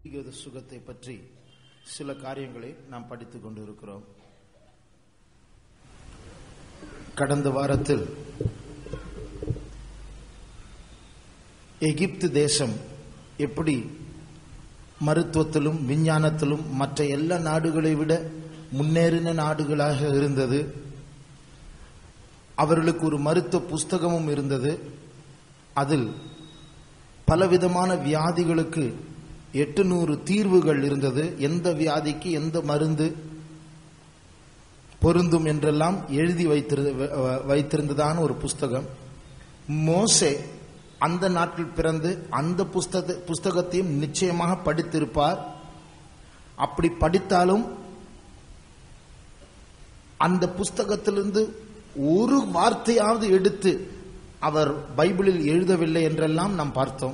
ஆன்மீக சுகத்தை பற்றி சில காரியங்களை நாம் படித்துக் கொண்டிருக்கிறோம் கடந்த வாரத்தில் எகிப்து தேசம் எப்படி மருத்துவத்திலும் விஞ்ஞானத்திலும் மற்ற எல்லா நாடுகளை விட முன்னேறின நாடுகளாக இருந்தது அவர்களுக்கு ஒரு மருத்துவ புஸ்தகமும் இருந்தது அதில் பலவிதமான வியாதிகளுக்கு எட்டுநூறு தீர்வுகள் இருந்தது எந்த வியாதிக்கு எந்த மருந்து பொருந்தும் என்றெல்லாம் எழுதி வைத்திருந்த வைத்திருந்ததான ஒரு புஸ்தகம் மோசே அந்த நாட்டில் பிறந்து அந்த புஸ்தக புஸ்தகத்தையும் நிச்சயமாக படித்திருப்பார் அப்படி படித்தாலும் அந்த புஸ்தகத்திலிருந்து ஒரு வார்த்தையாவது எடுத்து அவர் பைபிளில் எழுதவில்லை என்றெல்லாம் நாம் பார்த்தோம்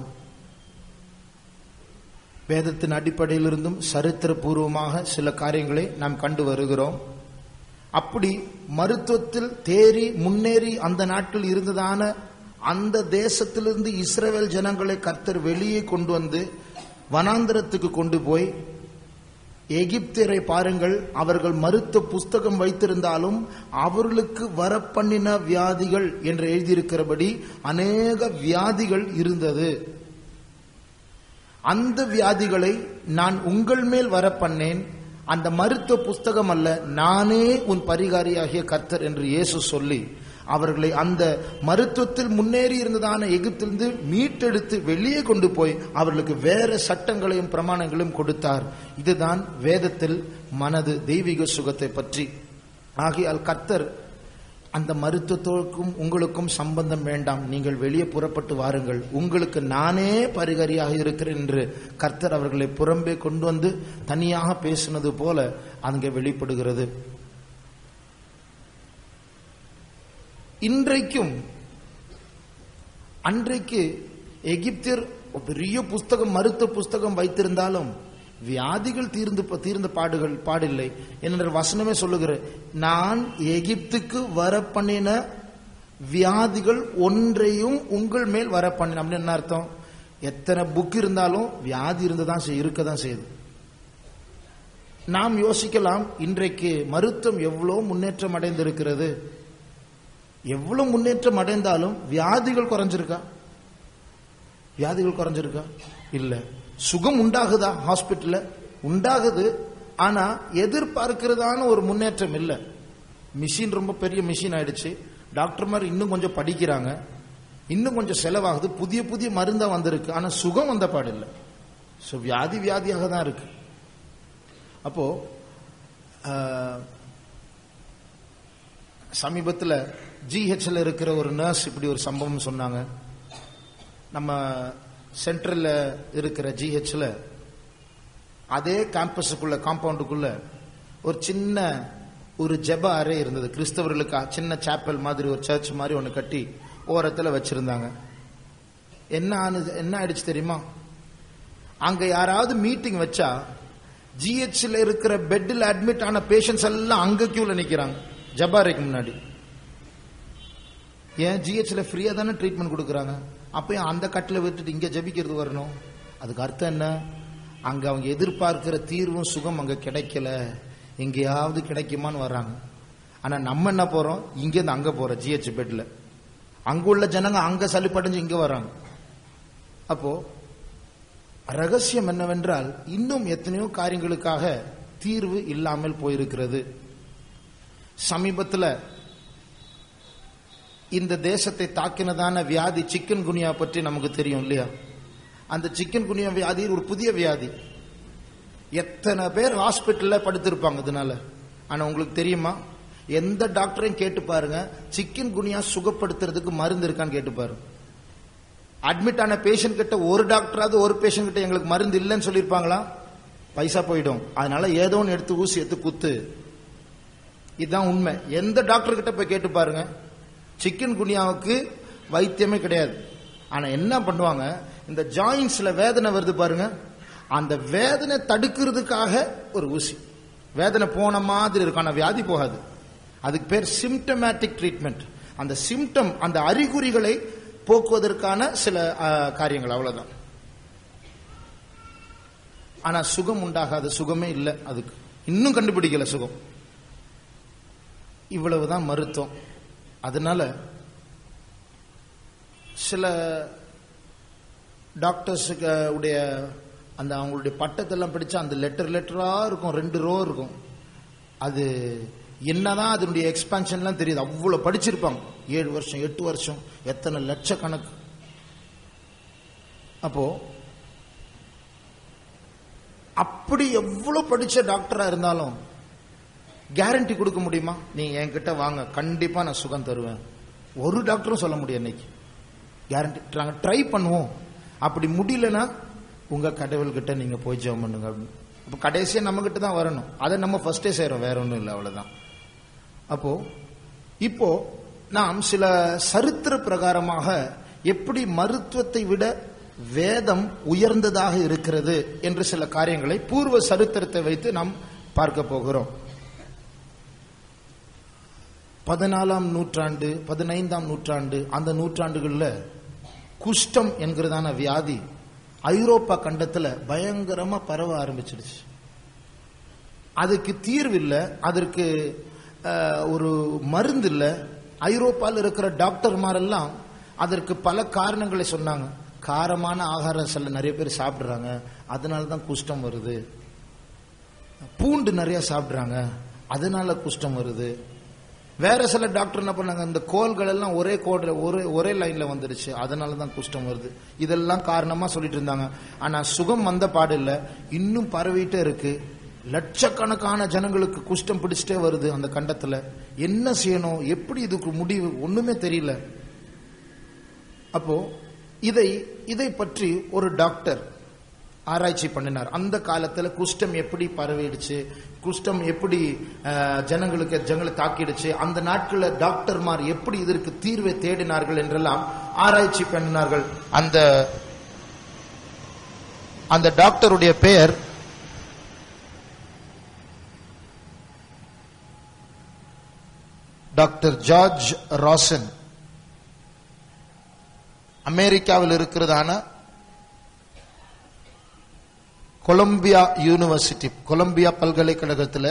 வேதத்தின் அடிப்படையிலிருந்தும் சரித்திரபூர்வமாக சில காரியங்களை நாம் கண்டு வருகிறோம் அப்படி மருத்துவத்தில் தேறி முன்னேறி அந்த நாட்டில் இருந்ததான அந்த தேசத்திலிருந்து இஸ்ரேல் ஜனங்களை கர்த்தர் வெளியே கொண்டு வந்து வனாந்திரத்துக்கு கொண்டு போய் எகிப்தியரை பாருங்கள் அவர்கள் மருத்துவ புஸ்தகம் வைத்திருந்தாலும் அவர்களுக்கு வரப்பண்ணின வியாதிகள் என்று எழுதியிருக்கிறபடி அநேக வியாதிகள் இருந்தது அந்த வியாதிகளை நான் உங்கள் மேல் வர பண்ணேன் அந்த மருத்துவ புஸ்தகம் அல்ல நானே உன் பரிகாரியாகிய கர்த்தர் என்று இயேசு சொல்லி அவர்களை அந்த மருத்துவத்தில் முன்னேறி இருந்ததான எகிப்திலிருந்து மீட்டெடுத்து வெளியே கொண்டு போய் அவர்களுக்கு வேற சட்டங்களையும் பிரமாணங்களையும் கொடுத்தார் இதுதான் வேதத்தில் மனது தெய்வீக சுகத்தை பற்றி ஆகையால் கர்த்தர் அந்த மருத்துவத்தோருக்கும் உங்களுக்கும் சம்பந்தம் வேண்டாம் நீங்கள் வெளியே புறப்பட்டு வாருங்கள் உங்களுக்கு நானே பரிகரியாக இருக்கிறேன் என்று கர்த்தர் அவர்களை புறம்பே கொண்டு வந்து தனியாக பேசினது போல அங்கே வெளிப்படுகிறது இன்றைக்கும் அன்றைக்கு எகிப்தியர் பெரிய புஸ்தகம் மருத்துவ புஸ்தகம் வைத்திருந்தாலும் வியாதிகள் தீர்ந்து தீர்ந்த பாடுகள் பாடில்லை என்ற வசனமே சொல்லுகிற நான் எகிப்துக்கு வர பண்ணின வியாதிகள் ஒன்றையும் உங்கள் மேல் வர பண்ணின அப்படின்னு என்ன அர்த்தம் எத்தனை புக் இருந்தாலும் வியாதி இருந்துதான் இருக்கதான் செய்யுது நாம் யோசிக்கலாம் இன்றைக்கு மருத்துவம் எவ்வளவு முன்னேற்றம் அடைந்திருக்கிறது எவ்வளவு முன்னேற்றம் அடைந்தாலும் வியாதிகள் குறைஞ்சிருக்கா வியாதிகள் குறைஞ்சிருக்கா இல்ல சுகம் உண்டாகுதா ஹாஸ்பிட்டல்ல உண்டாகுது ஆனா எதிர்பார்க்கிறதான ஒரு முன்னேற்றம் இல்ல மிஷின் ரொம்ப பெரிய மிஷின் ஆயிடுச்சு டாக்டர் மாதிரி இன்னும் கொஞ்சம் படிக்கிறாங்க இன்னும் கொஞ்சம் செலவாகுது புதிய புதிய மருந்தா வந்திருக்கு ஆனா சுகம் வந்த பாடு இல்லை ஸோ வியாதி வியாதியாக தான் இருக்கு அப்போ சமீபத்தில் ஜிஹெச்ல இருக்கிற ஒரு நர்ஸ் இப்படி ஒரு சம்பவம் சொன்னாங்க நம்ம சென்ட்ரல்ல இருக்கிற ஜிஹெச்ல அதே கேம்பஸுக்குள்ள காம்பவுண்டுக்குள்ள ஒரு சின்ன ஒரு ஜெப அறை இருந்தது கிறிஸ்தவர்களுக்கு சின்ன சாப்பல் மாதிரி ஒரு சர்ச் மாதிரி ஒன்று கட்டி ஓரத்தில் வச்சிருந்தாங்க என்ன ஆனது என்ன ஆயிடுச்சு தெரியுமா அங்க யாராவது மீட்டிங் வச்சா ஜிஹெச்ல இருக்கிற பெட்டில் அட்மிட் ஆன பேஷண்ட்ஸ் எல்லாம் அங்க கியூல நிக்கிறாங்க ஜபாரைக்கு முன்னாடி ஏன் ஜிஹெச்ல ஃப்ரீயா தானே ட்ரீட்மெண்ட் கொடுக்குறாங்க அப்பயும் அந்த கட்டில விட்டுட்டு இங்க ஜபிக்கிறது வரணும் அதுக்கு அர்த்தம் என்ன அங்க அவங்க எதிர்பார்க்கிற தீர்வும் சுகம் அங்க கிடைக்கல எங்கேயாவது கிடைக்குமான்னு வர்றாங்க ஆனா நம்ம என்ன போறோம் இங்க இருந்து அங்க போறோம் ஜிஹெச் பெட்ல அங்க உள்ள ஜனங்க அங்க சளிப்படைஞ்சு இங்க வர்றாங்க அப்போ ரகசியம் என்னவென்றால் இன்னும் எத்தனையோ காரியங்களுக்காக தீர்வு இல்லாமல் போயிருக்கிறது சமீபத்தில் இந்த தேசத்தை தாக்கினதான வியாதி சிக்கன் குனியா பற்றி நமக்கு தெரியும் இல்லையா அந்த சிக்கன் குனியா வியாதி ஒரு புதிய வியாதி எத்தனை பேர் ஹாஸ்பிட்டல்ல படுத்திருப்பாங்க இதனால ஆனா உங்களுக்கு தெரியுமா எந்த டாக்டரையும் கேட்டு பாருங்க சிக்கன் குனியா சுகப்படுத்துறதுக்கு மருந்து இருக்கான்னு கேட்டு பாருங்க அட்மிட் ஆன பேஷண்ட் கிட்ட ஒரு டாக்டராவது ஒரு பேஷண்ட் கிட்ட எங்களுக்கு மருந்து இல்லைன்னு சொல்லியிருப்பாங்களா பைசா போயிடும் அதனால ஏதோ ஒன்று எடுத்து ஊசி எடுத்து குத்து இதுதான் உண்மை எந்த டாக்டர் கிட்ட போய் கேட்டு பாருங்க சிக்கன் குனியாவுக்கு வைத்தியமே கிடையாது ஆனா என்ன பண்ணுவாங்க இந்த ஜாயின்ஸ்ல வேதனை வருது பாருங்க அந்த வேதனை தடுக்கிறதுக்காக ஒரு ஊசி வேதனை போன மாதிரி இருக்கும் ஆனா வியாதி போகாது அதுக்கு பேர் சிம்டமேட்டிக் ட்ரீட்மெண்ட் அந்த சிம்டம் அந்த அறிகுறிகளை போக்குவதற்கான சில காரியங்கள் அவ்வளவுதான் ஆனா சுகம் உண்டாகாது சுகமே இல்லை அதுக்கு இன்னும் கண்டுபிடிக்கல சுகம் இவ்வளவுதான் மருத்துவம் அதனால சில டாக்டர்ஸுக்கு உடைய அந்த அவங்களுடைய பட்டத்தெல்லாம் படிச்சா அந்த லெட்டர் லெட்டரா இருக்கும் ரெண்டு ரோ இருக்கும் அது என்னதான் அதனுடைய எக்ஸ்பான்ஷன்லாம் தெரியுது அவ்வளவு படிச்சிருப்பாங்க ஏழு வருஷம் எட்டு வருஷம் எத்தனை லட்சக்கணக்கு அப்போ அப்படி எவ்வளவு படிச்ச டாக்டரா இருந்தாலும் கேரண்டி கொடுக்க முடியுமா நீங்க என்கிட்ட வாங்க கண்டிப்பா நான் சுகம் தருவேன் ஒரு டாக்டரும் சொல்ல முடியும் இன்னைக்கு கேரண்டி நாங்க ட்ரை பண்ணுவோம் அப்படி முடியலன்னா உங்க கடவுள்கிட்ட நீங்க போய் ஜெபம் பண்ணுங்க அப்படின்னு அப்ப கடைசியா நம்ம கிட்ட தான் வரணும் அதை நம்ம ஃபர்ஸ்டே செய்யறோம் வேற ஒன்றும் இல்லை அவ்வளவுதான் அப்போ இப்போ நாம் சில சரித்திர பிரகாரமாக எப்படி மருத்துவத்தை விட வேதம் உயர்ந்ததாக இருக்கிறது என்று சில காரியங்களை பூர்வ சரித்திரத்தை வைத்து நாம் பார்க்க போகிறோம் பதினாலாம் நூற்றாண்டு பதினைந்தாம் நூற்றாண்டு அந்த நூற்றாண்டுகளில் குஷ்டம் என்கிறதான வியாதி ஐரோப்பா கண்டத்துல பயங்கரமா பரவ ஆரம்பிச்சிடுச்சு அதுக்கு தீர்வு இல்லை அதற்கு அஹ், ஒரு மருந்து இல்லை ஐரோப்பாவில் இருக்கிற டாக்டர்மாரெல்லாம் அதற்கு பல காரணங்களை சொன்னாங்க காரமான ஆகாரம் சில நிறைய பேர் சாப்பிடுறாங்க அதனால தான் குஷ்டம் வருது பூண்டு நிறைய சாப்பிடுறாங்க அதனால குஷ்டம் வருது வேற சில டாக்டர் என்ன பண்ணாங்க இந்த கோள்கள் எல்லாம் ஒரே கோடுல ஒரே ஒரே லைன்ல வந்துருச்சு அதனால தான் குஷ்டம் வருது இதெல்லாம் காரணமா சொல்லிட்டு இருந்தாங்க ஆனா சுகம் வந்த பாடு இல்ல இன்னும் பரவிட்டே இருக்கு லட்சக்கணக்கான ஜனங்களுக்கு குஷ்டம் பிடிச்சிட்டே வருது அந்த கண்டத்துல என்ன செய்யணும் எப்படி இதுக்கு முடிவு ஒண்ணுமே தெரியல அப்போ இதை இதை பற்றி ஒரு டாக்டர் ஆராய்ச்சி பண்ணினார் அந்த காலத்துல குஷ்டம் எப்படி பரவிடுச்சு குஷ்டம் எப்படி அஹ், ஜனங்களுக்கு ஜனங்களை தாக்கிடுச்சு அந்த நாட்கள்ல டாக்டர்மார் எப்படி இதற்கு தீர்வை தேடினார்கள் என்றெல்லாம் ஆராய்ச்சி பண்ணினார்கள் அந்த அந்த டாக்டருடைய பெயர் டாக்டர் ஜார்ஜ் ராசன் அமெரிக்காவில் இருக்கிறதான கொலம்பியா யூனிவர்சிட்டி கொலம்பியா பல்கலைக்கழகத்தில்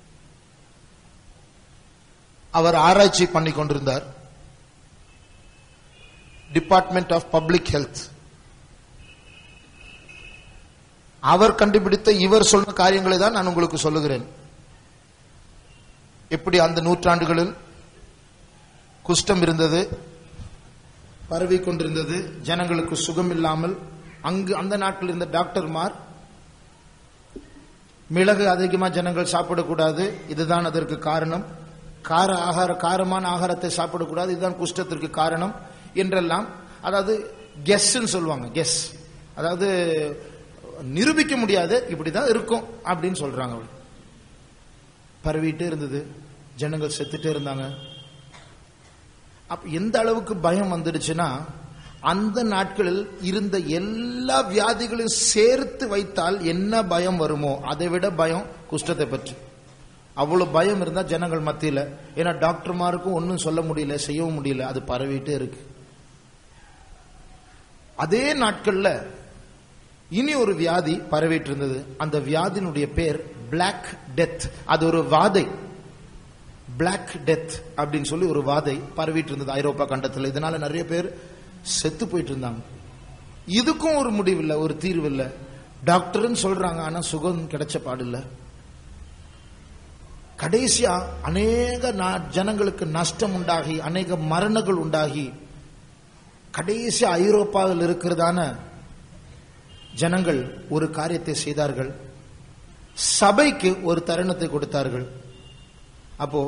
அவர் ஆராய்ச்சி பண்ணி கொண்டிருந்தார் டிபார்ட்மெண்ட் ஆஃப் பப்ளிக் ஹெல்த் அவர் கண்டுபிடித்த இவர் சொன்ன காரியங்களை தான் நான் உங்களுக்கு சொல்லுகிறேன் எப்படி அந்த நூற்றாண்டுகளில் குஷ்டம் இருந்தது பரவி கொண்டிருந்தது ஜனங்களுக்கு சுகம் இல்லாமல் அங்கு அந்த நாட்டில் இருந்த டாக்டர்மார் மிளகு அதிகமா ஜனங்கள் சாப்பிடக்கூடாது இதுதான் அதற்கு காரணம் கார ஆகார காரமான ஆகாரத்தை சாப்பிடக்கூடாது இதுதான் குஷ்டத்திற்கு காரணம் என்றெல்லாம் அதாவது கெஸ்ன்னு சொல்லுவாங்க கெஸ் அதாவது நிரூபிக்க முடியாது இப்படிதான் இருக்கும் அப்படின்னு சொல்றாங்க அவர் பரவிட்டே இருந்தது ஜனங்கள் செத்துட்டே இருந்தாங்க அப்ப எந்த அளவுக்கு பயம் வந்துடுச்சுன்னா அந்த நாட்களில் இருந்த எல்லா வியாதிகளையும் சேர்த்து வைத்தால் என்ன பயம் வருமோ அதை விட பயம் குஷ்டத்தை பற்றி அவ்வளவு பயம் இருந்தா ஜனங்கள் மத்தியில ஏன்னா டாக்டர்மாருக்கும் ஒன்றும் சொல்ல முடியல செய்யவும் முடியல அது பரவிட்டே இருக்கு அதே நாட்கள்ல இனி ஒரு வியாதி பரவிட்டு இருந்தது அந்த வியாதியினுடைய பேர் பிளாக் டெத் அது ஒரு வாதை பிளாக் டெத் அப்படின்னு சொல்லி ஒரு வாதை பரவிட்டு இருந்தது ஐரோப்பா கண்டத்தில் இதனால நிறைய பேர் செத்து போயிட்டு இருந்தாங்க இதுக்கும் ஒரு முடிவு இல்லை ஒரு தீர்வு இல்லை டாக்டர்னு சொல்றாங்க ஆனா சுகம் கிடைச்ச பாடில்லை கடைசியா அநேக நா- ஜனங்களுக்கு நஷ்டம் உண்டாகி அநேக மரணங்கள் உண்டாகி கடைசியா ஐரோப்பாவில் இருக்கிறதான ஜனங்கள் ஒரு காரியத்தை செய்தார்கள் சபைக்கு ஒரு தருணத்தை கொடுத்தார்கள் அப்போ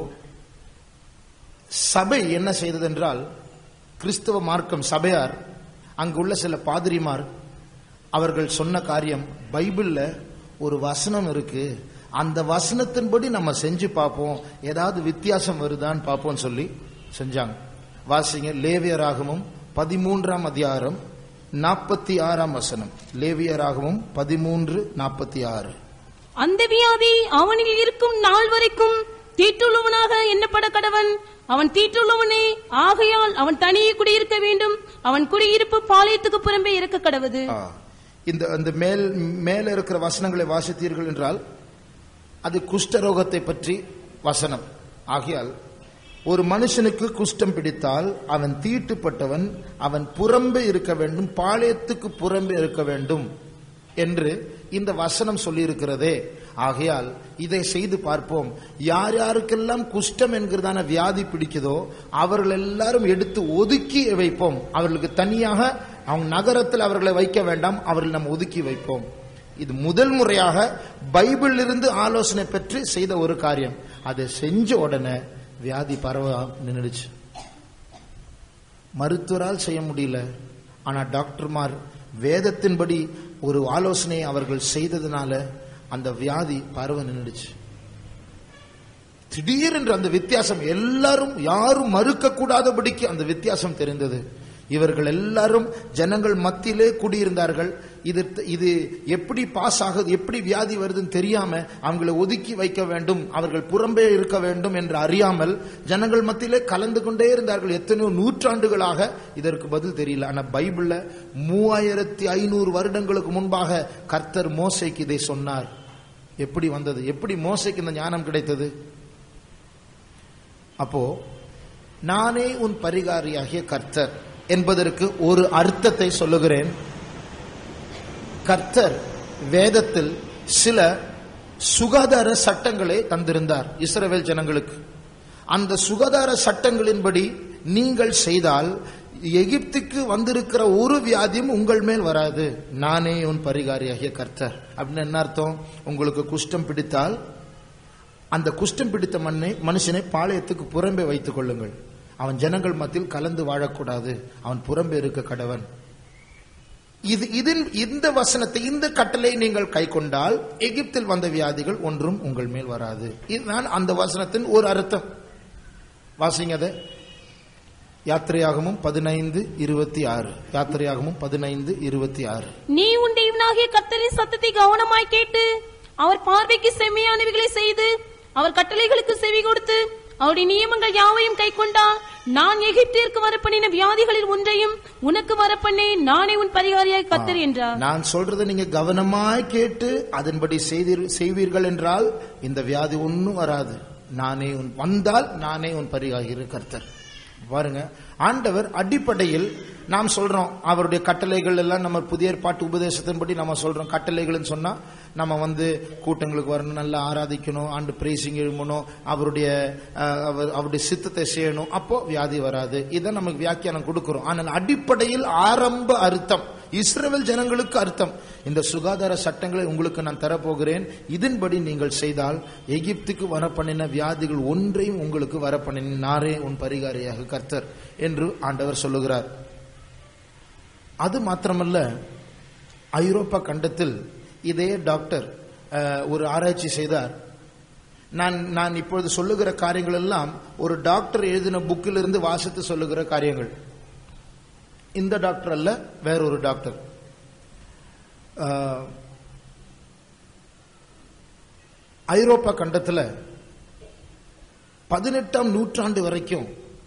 சபை என்ன செய்தது என்றால் கிறிஸ்தவ மார்க்கம் சபையார் அங்குள்ள சில பாதிரிமார் அவர்கள் சொன்ன காரியம் பைபிள்ல ஒரு வசனம் இருக்கு அந்த வசனத்தின்படி நம்ம செஞ்சு பார்ப்போம் ஏதாவது வித்தியாசம் வருதான்னு பார்ப்போம்னு சொல்லி செஞ்சாங்க வாசிங்க லேவியராகமும் பதிமூன்றாம் அதிகாரம் நாற்பத்தி ஆறாம் வசனம் லேவியராகமும் பதிமூன்று நாற்பத்தி ஆறு அந்த வியாதி அவனில் இருக்கும் நாள் வரைக்கும் தீட்டுள்ளவனாக எண்ணப்பட கடவன் அவன் தீட்டுள்ளவனே ஆகையால் அவன் தனியே குடியிருக்க வேண்டும் அவன் குடியிருப்பு பாளையத்துக்கு புறம்பே இருக்க கடவது ஆ. இந்த அந்த மேல் மேல இருக்கிற வசனங்களை வாசித்தீர்கள் என்றால் அது குஷ்டரோகத்தை பற்றி வசனம் ஆகையால் ஒரு மனுஷனுக்கு குஷ்டம் பிடித்தால் அவன் தீட்டுப்பட்டவன் அவன் புறம்பே இருக்க வேண்டும் பாளையத்துக்கு புறம்பே இருக்க வேண்டும் என்று இந்த வசனம் சொல்லியிருக்கிறதே ஆகையால் இதை செய்து பார்ப்போம் யார் யாருக்கெல்லாம் குஷ்டம் என்கிறதான வியாதி பிடிக்குதோ அவர்கள் எல்லாரும் எடுத்து ஒதுக்கி வைப்போம் அவர்களுக்கு தனியாக அவங்க நகரத்தில் அவர்களை வைக்க வேண்டாம் அவர்கள் நம்ம ஒதுக்கி வைப்போம் இது முதல் முறையாக பைபிளில் இருந்து ஆலோசனை பெற்று செய்த ஒரு காரியம் அதை செஞ்ச உடனே வியாதி பரவ நின்றுச்சு மருத்துவரால் செய்ய முடியல ஆனா டாக்டர்மார் வேதத்தின்படி ஒரு ஆலோசனையை அவர்கள் செய்ததுனால அந்த வியாதி பரவ நின்றுச்சு திடீரென்று அந்த வித்தியாசம் எல்லாரும் யாரும் மறுக்க கூடாதபடிக்கு அந்த வித்தியாசம் தெரிந்தது இவர்கள் எல்லாரும் ஜனங்கள் மத்தியிலே குடியிருந்தார்கள் இது இது எப்படி பாஸ் ஆகுது எப்படி வியாதி வருதுன்னு தெரியாம அவங்களை ஒதுக்கி வைக்க வேண்டும் அவர்கள் புறம்பே இருக்க வேண்டும் என்று அறியாமல் ஜனங்கள் மத்தியிலே கலந்து கொண்டே இருந்தார்கள் எத்தனையோ நூற்றாண்டுகளாக இதற்கு பதில் தெரியல ஆனா பைபிள்ல மூவாயிரத்தி ஐநூறு வருடங்களுக்கு முன்பாக கர்த்தர் மோசைக்கு இதை சொன்னார் எப்படி வந்தது எப்படி மோசைக்கு இந்த ஞானம் கிடைத்தது அப்போ நானே உன் பரிகாரியாகிய கர்த்தர் என்பதற்கு ஒரு அர்த்தத்தை சொல்லுகிறேன் கர்த்தர் வேதத்தில் சில சுகாதார சட்டங்களை தந்திருந்தார் இஸ்ரவேல் ஜனங்களுக்கு அந்த சுகாதார சட்டங்களின்படி நீங்கள் செய்தால் எகிப்துக்கு வந்திருக்கிற ஒரு வியாதியும் உங்கள் மேல் வராது நானே உன் பரிகாரியாகிய கர்த்தர் அப்படின்னு என்ன அர்த்தம் உங்களுக்கு குஷ்டம் பிடித்தால் அந்த குஷ்டம் பிடித்த மண்ணை மனுஷனை பாளையத்துக்கு புறம்பே வைத்துக் கொள்ளுங்கள் அவன் ஜனங்கள் மத்தியில் கலந்து வாழக்கூடாது அவன் புறம்பே இருக்க கடவன் இது இதன் இந்த வசனத்தை இந்த கட்டளை நீங்கள் கை கொண்டால் எகிப்தில் வந்த வியாதிகள் ஒன்றும் உங்கள் மேல் வராது இதுதான் அந்த வசனத்தின் ஒரு அர்த்தம் வாசிங்க அதை யாத்திரையாகமும் பதினைந்து இருபத்தி ஆறு யாத்திரையாகமும் பதினைந்து இருபத்தி ஆறு நீ உன் தேவனாகிய கர்த்தரின் சத்தத்தை கவனமாய் கேட்டு அவர் பார்வைக்கு செம்மையானவைகளை செய்து அவர் கட்டளைகளுக்கு செவி கொடுத்து அவருடைய நியமங்கள் யாவையும் கைக்கொண்டால் நான் எகிப்திற்கு வரப்பண்ணின வியாதிகளில் ஒன்றையும் உனக்கு வரப்பண்ணேன் நானே உன் பரிகாரியாய் கர்த்தர் என்றார் நான் சொல்றதை நீங்க கவனமாய் கேட்டு அதன்படி செய்தீர் செய்வீர்கள் என்றால் இந்த வியாதி ஒன்றும் வராது நானே உன் வந்தால் நானே உன் பரிகாரி கர்த்தர் பாருங்க ஆண்டவர் அடிப்படையில் நாம் சொல்றோம் அவருடைய கட்டளைகள் எல்லாம் நம்ம புதிய ஏற்பாட்டு உபதேசத்தின்படி நம்ம சொல்றோம் கட்டளைகள்னு சொன்னா நம்ம வந்து கூட்டங்களுக்கு வரணும் நல்லா ஆராதிக்கணும் ஆண்டு பிரேசிங் எழுமணும் அவருடைய அஹ், அவர் அவருடைய சித்தத்தை செய்யணும் அப்போ வியாதி வராது இதை நமக்கு வியாக்கியானம் கொடுக்கிறோம் ஆனால் அடிப்படையில் ஆரம்ப அர்த்தம் இஸ்ரவேல் ஜனங்களுக்கு அர்த்தம் இந்த சுகாதார சட்டங்களை உங்களுக்கு நான் தரப்போகிறேன் இதன்படி நீங்கள் செய்தால் எகிப்துக்கு வரப்பண்ணின வியாதிகள் ஒன்றையும் உங்களுக்கு வரப்பண்ணின நாரே உன் பரிகாரியாக கர்த்தர் என்று ஆண்டவர் சொல்லுகிறார் அது மாத்திரமல்ல ஐரோப்பா கண்டத்தில் இதே டாக்டர் அஹ், ஒரு ஆராய்ச்சி செய்தார் நான் நான் இப்பொழுது சொல்லுகிற காரியங்கள் எல்லாம் ஒரு டாக்டர் எழுதின புக்கில் இருந்து வாசித்து சொல்லுகிற காரியங்கள் இந்த டாக்டர் அல்ல வேறொரு டாக்டர் அஹ், ஐரோப்பா கண்டத்தில் பதினெட்டாம் நூற்றாண்டு வரைக்கும்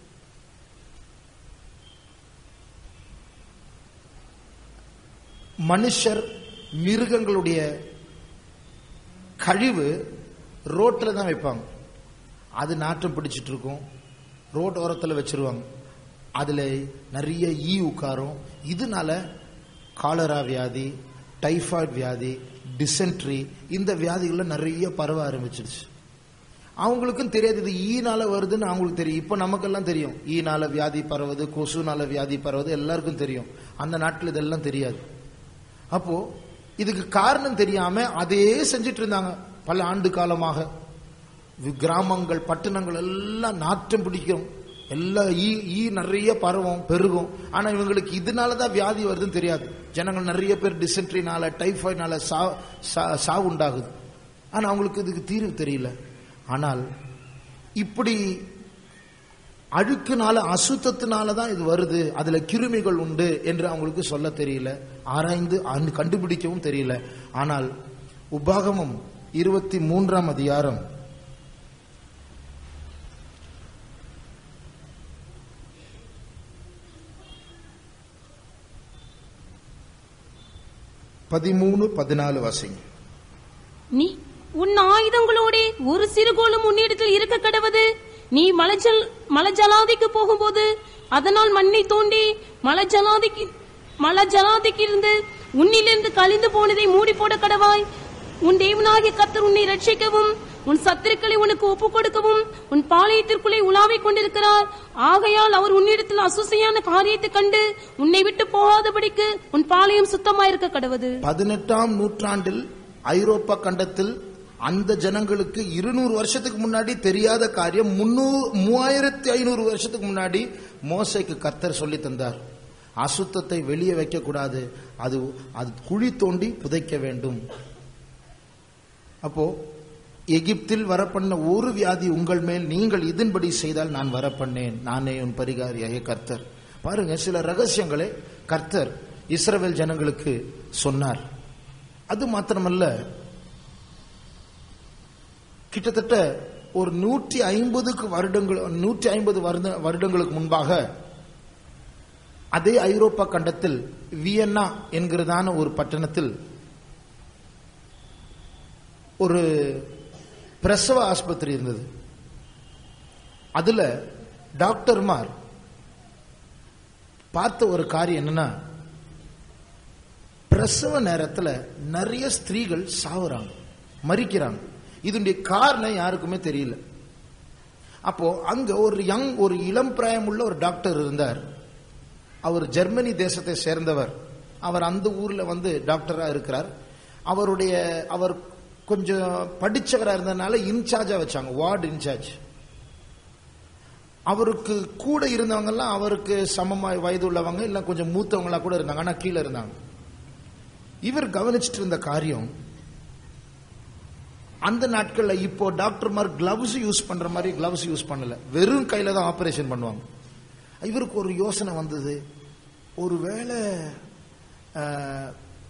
மனுஷர் மிருகங்களுடைய கழிவு ரோட்டில் தான் வைப்பாங்க அது நாற்றம் பிடிச்சிட்டு இருக்கும் ரோட் ஓரத்தில் வச்சிருவாங்க அதில் நிறைய ஈ உட்காரும் இதனால காலரா வியாதி டைஃபாய்டு வியாதி டிசென்ட்ரி இந்த வியாதிகள்லாம் நிறைய பரவ ஆரம்பிச்சிருச்சு அவங்களுக்கும் தெரியாது இது ஈனால வருதுன்னு அவங்களுக்கு தெரியும் இப்போ நமக்கெல்லாம் தெரியும் ஈனால வியாதி பரவுது கொசுனால வியாதி பரவுது எல்லாருக்கும் தெரியும் அந்த நாட்டில் இதெல்லாம் தெரியாது அப்போ இதுக்கு காரணம் தெரியாம அதே செஞ்சிட்டு இருந்தாங்க பல ஆண்டு காலமாக வி- கிராமங்கள் பட்டணங்கள் எல்லாம் நாற்றம் பிடிக்கும் எல்லாம் ஈ ஈ நிறைய பரவும் பெருகும் ஆனா இவங்களுக்கு இதனால தான் வியாதி வருதுன்னு தெரியாது ஜனங்கள் நிறைய பேர் டிசென்ட்ரினால டைஃபாய்டுனால சா சா- சாவு உண்டாகுது ஆனா அவங்களுக்கு இதுக்கு தீர்வு தெரியல ஆனால் இப்படி அழுக்குனால அசுத்தத்தினால தான் இது வருது அதுல கிருமிகள் உண்டு என்று அவங்களுக்கு சொல்ல தெரியல ஆராய்ந்து அண்டு- கண்டுபிடிக்கவும் தெரியல ஆனால் உபாகமம் இருபத்தி மூன்றாம் அதிகாரம் பதிமூணு பதினாலு வாசிங்க நீ உன் ஆயுதங்களோடே ஒரு சிறுகோலும் உன்னிடத்தில் இருக்க கடவது நீ மலஜல் மலஜலாதிக்கு போகும்போது அதனால் மண்ணை தோண்டி மலஜலாதிக்கு மலஜலாதிக்கிருந்து உன்னிலிருந்து கழிந்து போனதை மூடி போட கடவாய் உன் தேவனாகிய கர்த்தர் உன்னை ரட்சிக்கவும் உன் சத்துருக்களை உனக்கு ஒப்புக் கொடுக்கவும் உன் பாளையத்திற்குள்ளே உலாவிக் கொண்டிருக்கிறார் ஆகையால் அவர் உன்னிடத்தில் அசுசையான காரியத்தை கண்டு உன்னை விட்டு போகாதபடிக்கு உன் பாளையம் சுத்தமாயிருக்க கடவது பதினெட்டாம் நூற்றாண்டில் ஐரோப்பா கண்டத்தில் அந்த ஜனங்களுக்கு இருநூறு வருஷத்துக்கு முன்னாடி தெரியாத காரியம் முன்னூறு மூவாயிரத்தி ஐநூறு வருஷத்துக்கு முன்னாடி மோசைக்கு கர்த்தர் சொல்லி தந்தார் அசுத்தத்தை வெளியே வைக்க கூடாது அது அது குழி தோண்டி புதைக்க வேண்டும் அப்போ எகிப்தில் வரப்பண்ண ஒரு வியாதி உங்கள் மேல் நீங்கள் இதன்படி செய்தால் நான் வரப்பண்ணேன் நானே உன் பரிகாரியாகிய கர்த்தர் பாருங்க சில ரகசியங்களை கர்த்தர் இஸ்ரவேல் ஜனங்களுக்கு சொன்னார் அது மாத்திரமல்ல கிட்டத்தட்ட ஒரு நூற்றி ஐம்பதுக்கு வருடங்கள் நூற்றி ஐம்பது வருட வருடங்களுக்கு முன்பாக அதே ஐரோப்பா கண்டத்தில் வியன்னா என்கிறதான ஒரு பட்டணத்தில் ஒரு பிரசவ ஆஸ்பத்திரி இருந்தது அதுல டாக்டர்மார் பார்த்த ஒரு காரியம் என்னன்னா பிரசவ நேரத்துல நிறைய ஸ்திரீகள் சாவுறாங்க மறிக்கிறாங்க இதனுடைய காரணம் யாருக்குமே தெரியல அப்போ அங்க ஒரு யங் ஒரு இளம் பிராயம் உள்ள ஒரு டாக்டர் இருந்தார் அவர் ஜெர்மனி தேசத்தை சேர்ந்தவர் அவர் அந்த ஊர்ல வந்து டாக்டரா இருக்கிறார் அவருடைய அவர் கொஞ்சம் படிச்சவரா இருந்ததுனால இன்சார்ஜா வச்சாங்க வார்டு இன்சார்ஜ் அவருக்கு கூட இருந்தவங்க எல்லாம் அவருக்கு சமமாய் வயது உள்ளவங்க இல்ல கொஞ்சம் மூத்தவங்களா கூட இருந்தாங்க ஆனா கீழே இருந்தாங்க இவர் கவனிச்சிட்டு இருந்த காரியம் அந்த நாட்கள்ல இப்போ டாக்டர்மார் கிளவ்ஸ் யூஸ் பண்ற மாதிரி கிளவ்ஸ் யூஸ் பண்ணல வெறும் கையில தான் ஆபரேஷன் பண்ணுவாங்க இவருக்கு ஒரு யோசனை வந்தது ஒருவேளை அஹ்,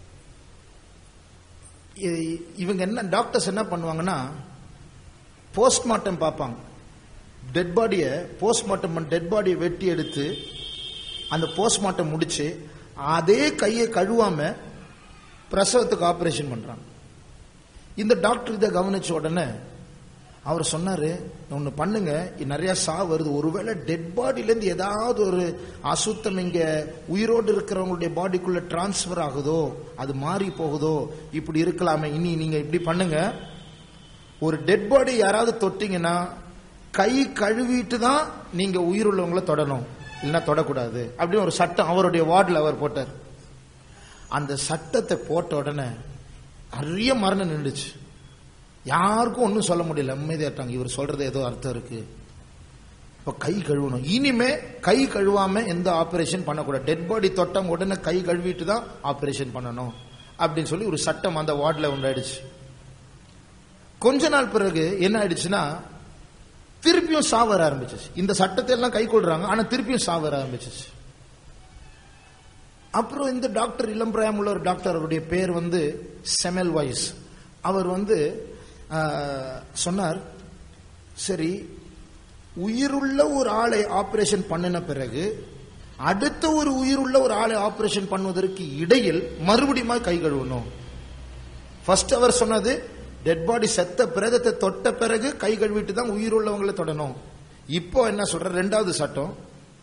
இ- இவங்க என்ன டாக்டர்ஸ் என்ன பண்ணுவாங்கன்னா போஸ்ட்மார்ட்டம் பார்ப்பாங்க டெட் பாடியை போஸ்ட்மார்ட்டம் டெட் பாடியை வெட்டி எடுத்து அந்த போஸ்ட்மார்ட்டம் முடிச்சு அதே கையை கழுவாம பிரசவத்துக்கு ஆபரேஷன் பண்றாங்க இந்த டாக்டர் இதை கவனிச்ச உடனே அவர் சொன்னாரு ஒன்னு பண்ணுங்க இ- நிறைய சா வருது ஒருவேளை டெட் பாடியில இருந்து ஏதாவது ஒரு அசுத்தம் இங்க உயிரோடு இருக்கிறவங்களுடைய பாடிக்குள்ள டிரான்ஸ்ஃபர் ஆகுதோ அது மாறி போகுதோ இப்படி இருக்கலாமே இனி நீங்க இப்படி பண்ணுங்க ஒரு டெட் பாடி யாராவது தொட்டீங்கன்னா கை கழுவிட்டு தான் நீங்க உயிருள்ளவங்கள தொடணும் இல்லைன்னா தொடக்கூடாது அப்படின்னு ஒரு சட்டம் அவருடைய வார்டில் அவர் போட்டார் அந்த சட்டத்தை போட்ட உடனே நிறைய மரணம் நின்றுச்சு யாருக்கும் ஒன்றும் சொல்ல முடியல அமைதியாட்டாங்க இவர் சொல்றது ஏதோ அர்த்தம் இருக்கு இப்ப கை கழுவணும் இனிமே கை கழுவாம எந்த ஆபரேஷன் பண்ணக்கூடாது டெட் பாடி தொட்டம் உடனே கை கழுவிட்டு தான் ஆபரேஷன் பண்ணணும் அப்படின்னு சொல்லி ஒரு சட்டம் அந்த வார்டில் உண்டாயிடுச்சு கொஞ்ச நாள் பிறகு என்ன ஆயிடுச்சுன்னா திருப்பியும் சாவர ஆரம்பிச்சிச்சு இந்த சட்டத்தை எல்லாம் கை கொள்றாங்க ஆனா திருப்பியும் சாவர ஆரம்பிச்சிச்சு அப்புறம் இந்த டாக்டர் இளம்பிராயம் உள்ள ஒரு டாக்டர் அவருடைய பேர் வந்து செமெல் வைஸ் அவர் வந்து ஆஹ், சொன்னார் சரி உயிருள்ள ஒரு ஆளை ஆபரேஷன் பண்ணின பிறகு அடுத்த ஒரு உயிருள்ள ஒரு ஆளை ஆபரேஷன் பண்ணுவதற்கு இடையில் மறுபடியும் கை கழுவணும் ஃபர்ஸ்ட் அவர் சொன்னது டெட் பாடி செத்த பிரேதத்தை தொட்ட பிறகு கை கழுவிட்டு தான் உயிருள்ளவங்களை தொடணும் இப்போ என்ன சொல்ற ரெண்டாவது சட்டம்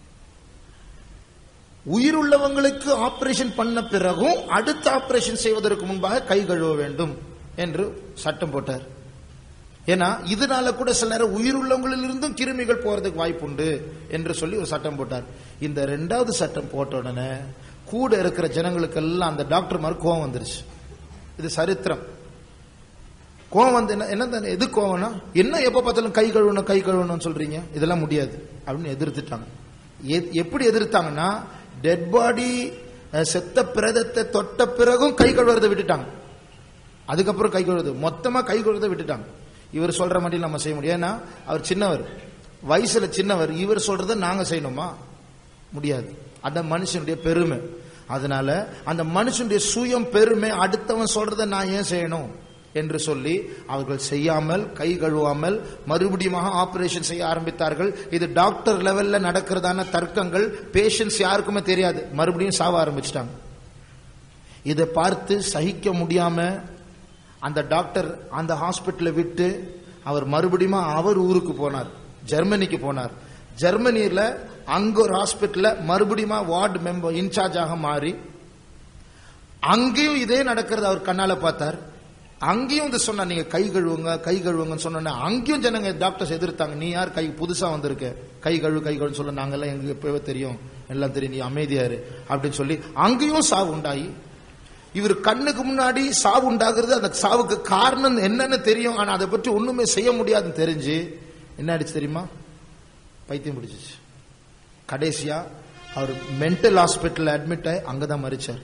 உயிருள்ளவங்களுக்கு ஆபரேஷன் பண்ண பிறகும் அடுத்த ஆபரேஷன் செய்வதற்கு முன்பாக கை கழுவ வேண்டும் என்று சட்டம் போட்டார் ஏன்னா இதனால கூட சில நேரம் உயிருள்ளவங்களிலிருந்தும் கிருமிகள் போறதுக்கு வாய்ப்புண்டு என்று சொல்லி ஒரு சட்டம் போட்டார் இந்த ரெண்டாவது சட்டம் போட்ட உடனே கூட இருக்கிற ஜனங்களுக்கெல்லாம் அந்த டாக்டர் மாதிரி கோவம் வந்துருச்சு இது சரித்திரம் கோவம் வந்து என்ன என்ன எது கோவம்னா என்ன எப்ப பார்த்தாலும் கை கழுவணும் கை கழுவணும்னு சொல்றீங்க இதெல்லாம் முடியாது அப்படின்னு எதிர்த்துட்டாங்க எ- எப்படி எதிர்த்தாங்கன்னா டெட் பாடி செத்த பிரேதத்தை தொட்ட பிறகும் கை கழுவுறதை விட்டுட்டாங்க அதுக்கப்புறம் கை கழுவுறது மொத்தமா கை கழுவுறதை விட்டுட்டாங்க இவர் சொல்ற மாதிரி நம்ம செய்ய முடியும் ஏன்னா அவர் சின்னவர் வயசுல சின்னவர் இவர் சொல்றதை நாங்க செய்யணுமா முடியாது அந்த மனுஷனுடைய பெருமை அதனால அந்த மனுஷனுடைய சுயம் பெருமை அடுத்தவன் சொல்றதை நான் ஏன் செய்யணும் என்று சொல்லி அவர்கள் செய்யாமல் கை கழுவாமல் மறுபடியும் ஆபரேஷன் செய்ய ஆரம்பித்தார்கள் இது டாக்டர் லெவல்ல நடக்கிறதான தர்க்கங்கள் பேஷண்ட்ஸ் யாருக்குமே தெரியாது மறுபடியும் சாவ ஆரம்பிச்சிட்டாங்க இதை பார்த்து சகிக்க முடியாம அந்த டாக்டர் அந்த ஹாஸ்பிட்டலை விட்டு அவர் மறுபடியும் அவர் ஊருக்கு போனார் ஜெர்மனிக்கு போனார் ஜெர்மனியில அங்க ஒரு ஹாஸ்பிட்டல்ல மறுபடியும் வார்டு மெம்பர் இன்சார்ஜாக மாறி அங்கேயும் இதே நடக்கிறது அவர் கண்ணால பார்த்தார் அங்கேயும் இது சொன்னா நீங்க கை கழுவுங்க கை கழுவுங்கன்னு சொன்ன அங்கேயும் ஜனங்க டாக்டர்ஸ் எதிர்த்தாங்க நீ யார் கை புதுசா வந்திருக்க கை கழுவு கை கழுவு சொல்ல நாங்கெல்லாம் எங்களுக்கு எப்பவே தெரியும் எல்லாம் தெரியும் நீ அமைதியாரு அப்படின்னு சொல்லி அங்கேயும் சாவு உண்டாகி இவர் கண்ணுக்கு முன்னாடி சாவு உண்டாகிறது அந்த சாவுக்கு காரணம் என்னன்னு தெரியும் ஆனா அதை பற்றி ஒண்ணுமே செய்ய முடியாதுன்னு தெரிஞ்சு என்ன ஆயிடுச்சு தெரியுமா பைத்தியம் பிடிச்சிச்சு கடைசியா அவர் மென்டல் ஹாஸ்பிட்டல் அட்மிட் ஆகி அங்கதான் மறிச்சார்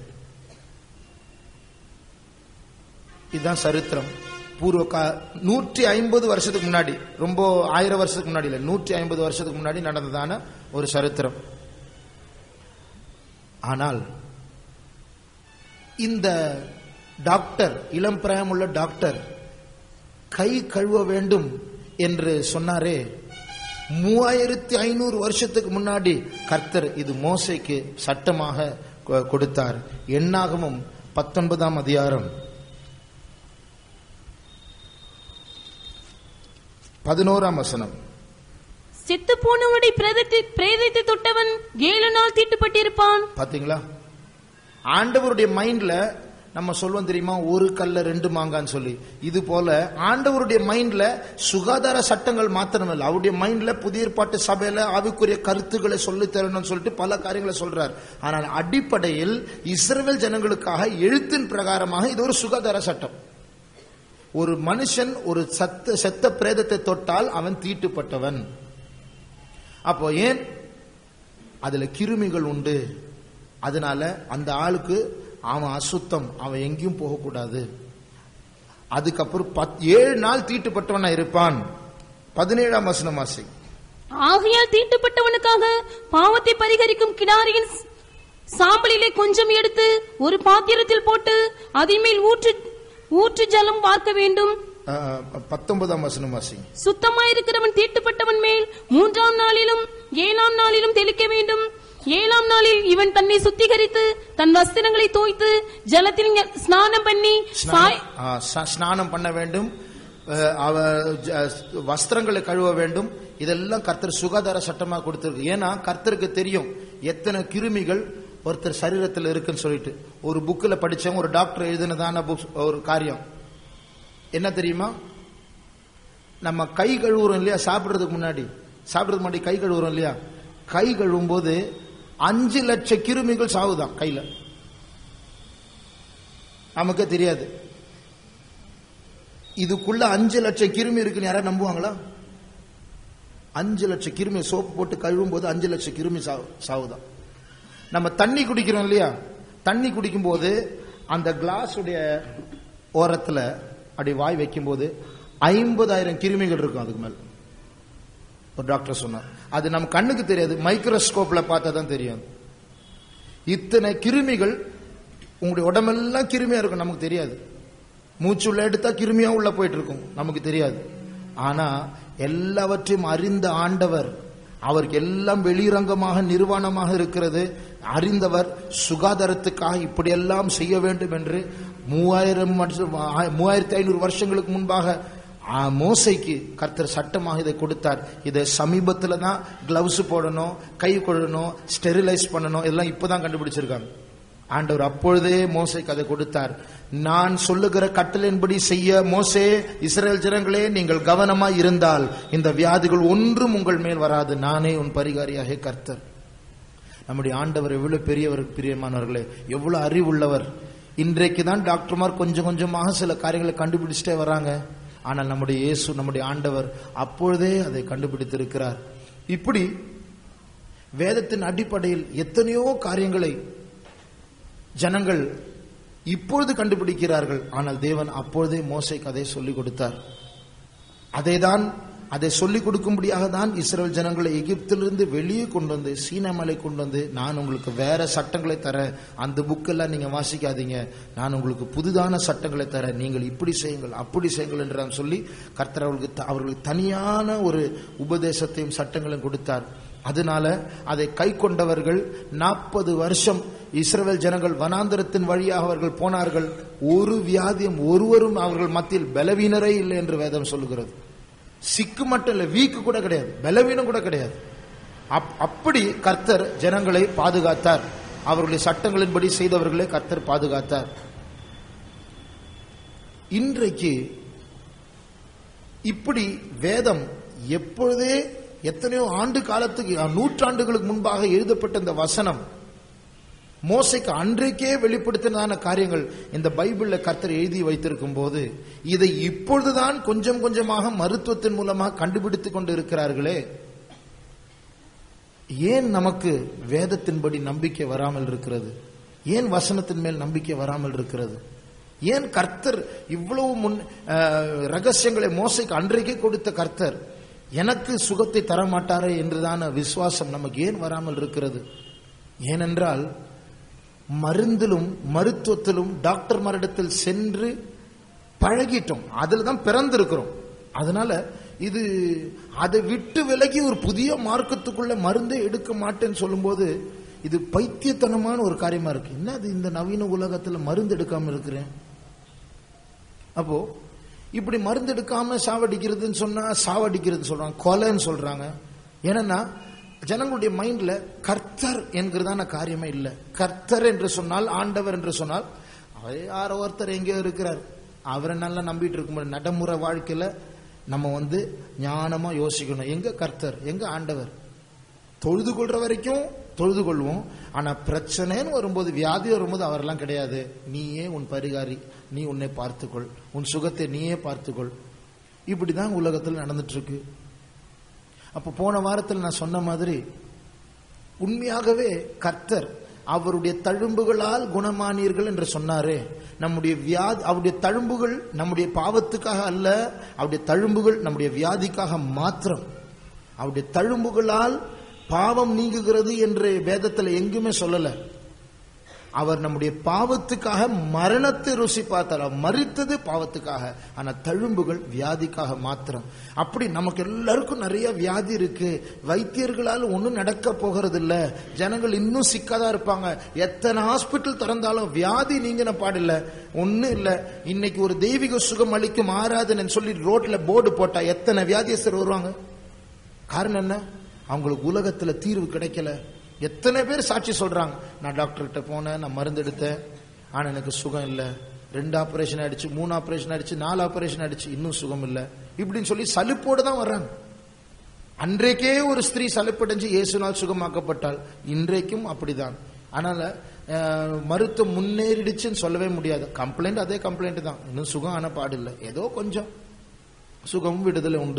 இதுதான் சரித்திரம் பூர்வ கா நூற்றி ஐம்பது வருஷத்துக்கு முன்னாடி ரொம்ப ஆயிரம் வருஷத்துக்கு முன்னாடி இல்ல நூற்றி ஐம்பது வருஷத்துக்கு முன்னாடி நடந்ததான ஒரு சரித்திரம் ஆனால் இந்த டாக்டர் இளம் பிராயம் உள்ள டாக்டர் கை கழுவ வேண்டும் என்று சொன்னாரே மூவாயிரத்தி ஐநூறு வருஷத்துக்கு முன்னாடி கர்த்தர் இது மோசைக்கு சட்டமாக கொ- கொடுத்தார் எண்ணாகமும் பத்தொன்பதாம் அதிகாரம் பதினோராம் வசனம் செத்து போனவனுடைய பிரேதத்தை பிரேதத்தை தொட்டவன் ஏழு நாள் தீட்டுப்பட்டிருப்பான் பாத்தீங்களா ஆண்டவருடைய மைண்ட்ல நம்ம சொல்லுவோம் தெரியுமா ஒரு கல்ல ரெண்டு மாங்கான்னு சொல்லி இது போல ஆண்டவருடைய மைண்ட்ல சுகாதார சட்டங்கள் மாத்திரமல்ல அவருடைய மைண்ட்ல புதிய ஏற்பாட்டு சபையில ஆவிக்குரிய கருத்துக்களை சொல்லி தரணும்னு சொல்லிட்டு பல காரியங்களை சொல்றார் ஆனால் அடிப்படையில் இஸ்ரவேல் ஜனங்களுக்காக எழுத்தின் பிரகாரமாக இது ஒரு சுகாதார சட்டம் ஒரு மனுஷன் ஒரு சத்த செத்த பிரேதத்தை தொட்டால் அவன் தீட்டுப்பட்டவன் அப்போ ஏன் அதுல கிருமிகள் உண்டு அதனால அந்த ஆளுக்கு அவன் அசுத்தம் அவன் எங்கேயும் போகக்கூடாது அதுக்கப்புறம் பத்- ஏழு நாள் தீட்டுப்பட்டவனா இருப்பான் பதினேழாம் வசனம் ஆசை ஆகையால் தீட்டுப்பட்டவனுக்காக பாவத்தை பரிகரிக்கும் கிடாரியின் சாம்பலிலே கொஞ்சம் எடுத்து ஒரு பாத்திரத்தில் போட்டு அதின் மேல் ஊற்று ஊற்று ஜலம் பார்க்க வேண்டும் அஹ், பத்தொன்பதாம் வசனம் ஆசை சுத்தமாயிருக்கிறவன் தீட்டுப்பட்டவன் மேல் மூன்றாம் நாளிலும் ஏழாம் நாளிலும் தெளிக்க வேண்டும் ஏழாம் நாளில் இவன் தன்னை சுத்திகரித்து தன் வஸ்திரங்களை தோய்த்து ஜலத்தில் ஞ- ஸ்நானம் பண்ணி சாய் ஆ, ச- ஸ்நானம் பண்ண வேண்டும் அஹ், அவ ஜ- வஸ்திரங்களை கழுவ வேண்டும் இதெல்லாம் கர்த்தர் சுகாதார சட்டமா கொடுத்திருக்கு ஏன்னா கர்த்தருக்கு தெரியும் எத்தனை கிருமிகள் ஒருத்தர் சரீரத்தில் இருக்குன்னு சொல்லிட்டு ஒரு புக்கில் படிச்சவங்க ஒரு டாக்டர் எழுதினதான புக் ஒரு காரியம் என்ன தெரியுமா நம்ம கை கழுவுறோம் இல்லையா சாப்பிடுறதுக்கு முன்னாடி சாப்பிடுறதுக்கு முன்னாடி கை கழுவுறோம் இல்லையா கை கழுவும் போது அஞ்சு லட்சம் கிருமிகள் சாவுதான் கையில நமக்கே தெரியாது இதுக்குள்ள அஞ்சு லட்சம் கிருமி இருக்குன்னு யாராவது நம்புவாங்களா அஞ்சு லட்சம் கிருமி சோப்பு போட்டு கழுவும் போது அஞ்சு லட்சம் கிருமி சாவு சாவுதான் நம்ம தண்ணி குடிக்கிறோம் இல்லையா தண்ணி குடிக்கும் போது அந்த கிளாஸுடைய ஓரத்துல அப்படி வாய் வைக்கும்போது ஐம்பதாயிரம் கிருமிகள் இருக்கும் அதுக்கு மேல ஒரு டாக்டர் சொன்னார் அது நம்ம கண்ணுக்கு தெரியாது மைக்ரோஸ்கோப்ல பார்த்தா தான் தெரியும் இத்தனை கிருமிகள் உங்களுடைய உடம்பெல்லாம் கிருமியா இருக்கும் நமக்கு தெரியாது மூச்சு உள்ள எடுத்தா கிருமியா உள்ள போயிட்டு இருக்கும் நமக்கு தெரியாது ஆனா எல்லாவற்றையும் அறிந்த ஆண்டவர் அவருக்கு எல்லாம் வெளிரங்கமாக நிர்வாணமாக இருக்கிறது அறிந்தவர் சுகாதாரத்துக்காக இப்படியெல்லாம் செய்ய வேண்டும் என்று மூவாயிரம் வருஷம் மூவாயிரத்தி ஐநூறு வருஷங்களுக்கு முன்பாக ஆ, மோசைக்கு கர்த்தர் சட்டமாக இதை கொடுத்தார் இதை சமீபத்துல தான் கிளவுஸ் போடணும் கை கொள்ளணும் ஸ்டெரிலைஸ் பண்ணணும் இதெல்லாம் இப்பதான் கண்டுபிடிச்சிருக்காங்க ஆண்டவர் அப்பொழுதே மோசைக்கு அதை கொடுத்தார் நான் சொல்லுகிற கட்டளையின்படி செய்ய மோசே இஸ்ரேல் ஜனங்களே நீங்கள் கவனமா இருந்தால் இந்த வியாதிகள் ஒன்றும் உங்கள் மேல் வராது நானே உன் பரிகாரியாக கர்த்தர் நம்முடைய ஆண்டவர் எவ்வளவு பெரியவர் பிரியமானவர்களே எவ்வளவு அறிவுள்ளவர் இன்றைக்கு தான் டாக்டர்மார் கொஞ்சம் கொஞ்சமாக சில காரியங்களை கண்டுபிடிச்சிட்டே வராங்க ஆனால் நம்முடைய இயேசு நம்முடைய ஆண்டவர் அப்பொழுதே அதை கண்டுபிடித்திருக்கிறார் இப்படி வேதத்தின் அடிப்படையில் எத்தனையோ காரியங்களை ஜனங்கள் இப்பொழுது கண்டுபிடிக்கிறார்கள் ஆனால் தேவன் அப்பொழுதே மோசைக்கு அதை சொல்லிக் கொடுத்தார் அதைதான் அதை சொல்லிக் கொடுக்கும்படியாக தான் இஸ்ரேல் ஜனங்களை எகிப்திலிருந்து வெளியே கொண்டு வந்து சீனாமலை கொண்டு வந்து நான் உங்களுக்கு வேற சட்டங்களை தரேன் அந்த புக்கெல்லாம் நீங்க வாசிக்காதீங்க நான் உங்களுக்கு புதிதான சட்டங்களை தரேன் நீங்கள் இப்படி செய்யுங்கள் அப்படி செய்யுங்கள் என்று நான் சொல்லி கர்த்தர் அவர்களுக்கு த- அவர்களுக்கு தனியான ஒரு உபதேசத்தையும் சட்டங்களையும் கொடுத்தார் அதனால அதை கை கொண்டவர்கள் நாற்பது வருஷம் இஸ்ரவேல் ஜனங்கள் வனாந்தரத்தின் வழியாக அவர்கள் போனார்கள் ஒரு வியாதியும் ஒருவரும் அவர்கள் மத்தியில் பலவீனரே இல்லை என்று வேதம் சொல்லுகிறது சிக்கு மட்டும் இல்லை வீக்கு கூட கிடையாது பலவீனம் கூட கிடையாது அப்- அப்படி கர்த்தர் ஜனங்களை பாதுகாத்தார் அவருடைய சட்டங்களின்படி செய்தவர்களை கர்த்தர் பாதுகாத்தார் இன்றைக்கு இப்படி வேதம் எப்பொழுதே எத்தனையோ ஆண்டு காலத்துக்கு நூற்றாண்டுகளுக்கு முன்பாக எழுதப்பட்ட இந்த வசனம் மோசைக்கு அன்றைக்கே வெளிப்படுத்தினதான காரியங்கள் இந்த பைபிள்ல கர்த்தர் எழுதி வைத்திருக்கும் போது இதை இப்பொழுதுதான் கொஞ்சம் கொஞ்சமாக மருத்துவத்தின் மூலமாக கண்டுபிடித்துக் கொண்டு இருக்கிறார்களே ஏன் நமக்கு வேதத்தின்படி நம்பிக்கை வராமல் இருக்கிறது ஏன் வசனத்தின் மேல் நம்பிக்கை வராமல் இருக்கிறது ஏன் கர்த்தர் இவ்வளவு முன் அஹ், ரகசியங்களை மோசைக்கு அன்றைக்கே கொடுத்த கர்த்தர் எனக்கு சுகத்தை தர மாட்டாரே என்றுதான விசுவாசம் நமக்கு ஏன் வராமல் இருக்கிறது ஏனென்றால் மருந்திலும் மருத்துவத்திலும் டாக்டர் மரிடத்தில் சென்று பழகிட்டோம் அதில் தான் பிறந்திருக்கிறோம் அதனால இது அதை விட்டு விலகி ஒரு புதிய மார்க்கத்துக்குள்ள மருந்தே எடுக்க மாட்டேன்னு சொல்லும்போது இது பைத்தியத்தனமான ஒரு காரியமா இருக்கு என்ன அது இந்த நவீன உலகத்துல மருந்து எடுக்காம இருக்கிறேன் அப்போ இப்படி மருந்து எடுக்காம சாவடிக்கிறதுன்னு சொன்னா சாவடிக்கிறது சொல்றாங்க கொலைன்னு சொல்றாங்க ஏன்னா ஜனங்களுடைய மைண்ட்ல கர்த்தர் என்கிறதான காரியமே இல்லை கர்த்தர் என்று சொன்னால் ஆண்டவர் என்று சொன்னால் அவர் யாரோ ஒருத்தர் எங்கேயோ இருக்கிறார் அவரை நல்லா நம்பிட்டு இருக்க முடியும் நடைமுறை வாழ்க்கையில நம்ம வந்து ஞானமா யோசிக்கணும் எங்க கர்த்தர் எங்க ஆண்டவர் தொழுது கொள்ற வரைக்கும் தொழுது கொள்வோம் ஆனா பிரச்சனைன்னு வரும்போது வியாதி வரும்போது அவரெல்லாம் கிடையாது நீயே உன் பரிகாரி நீ உன்னை பார்த்துக்கொள் உன் சுகத்தை நீயே பார்த்துக்கொள் இப்படிதான் உலகத்தில் நடந்துட்டு இருக்கு அப்ப போன வாரத்தில் நான் சொன்ன மாதிரி உண்மையாகவே கர்த்தர் அவருடைய தழும்புகளால் குணமானீர்கள் என்று சொன்னாரே நம்முடைய வியாதி அவருடைய தழும்புகள் நம்முடைய பாவத்துக்காக அல்ல அவருடைய தழும்புகள் நம்முடைய வியாதிக்காக மாத்திரம் அவருடைய தழும்புகளால் பாவம் நீங்குகிறது என்று வேதத்தில் எங்குமே சொல்லல அவர் நம்முடைய பாவத்துக்காக மரணத்தை ருசி பார்த்தார் அவர் மறித்தது பாவத்துக்காக ஆனா தழும்புகள் வியாதிக்காக மாத்திரம் அப்படி நமக்கு எல்லாருக்கும் நிறைய வியாதி இருக்கு வைத்தியர்களால் ஒண்ணும் நடக்க போகிறது இல்ல ஜனங்கள் இன்னும் சிக்காதா இருப்பாங்க எத்தனை ஹாஸ்பிட்டல் திறந்தாலும் வியாதி நீங்கின பாடில்ல ஒண்ணும் இல்ல இன்னைக்கு ஒரு தெய்வீக சுகம் அளிக்கும் ஆராதனைன்னு சொல்லி ரோட்ல போர்டு போட்டா எத்தனை வியாதியஸ்தர் வருவாங்க காரணம் என்ன அவங்களுக்கு உலகத்துல தீர்வு கிடைக்கல எத்தனை பேர் சாட்சி சொல்றாங்க நான் டாக்டர்கிட்ட போனேன் நான் மருந்து எடுத்தேன் ஆனா எனக்கு சுகம் இல்ல ரெண்டு ஆபரேஷன் ஆயிடுச்சு மூணு ஆபரேஷன் ஆயிடுச்சு நாலு ஆபரேஷன் ஆயிடுச்சு இன்னும் சுகம் இல்ல இப்படின்னு சொல்லி சலிப்போடு தான் வர்றாங்க அன்றைக்கே ஒரு ஸ்திரீ சலிப்படைஞ்சு இயேசுனால் சுகமாக்கப்பட்டாள் இன்றைக்கும் அப்படிதான் அதனால அஹ், மருத்துவம் முன்னேறிடுச்சுன்னு சொல்லவே முடியாது கம்ப்ளைண்ட் அதே கம்ப்ளைண்ட் தான் இன்னும் சுகம் ஆன பாடில்லை ஏதோ கொஞ்சம் சுகமும் விடுதலை உண்டு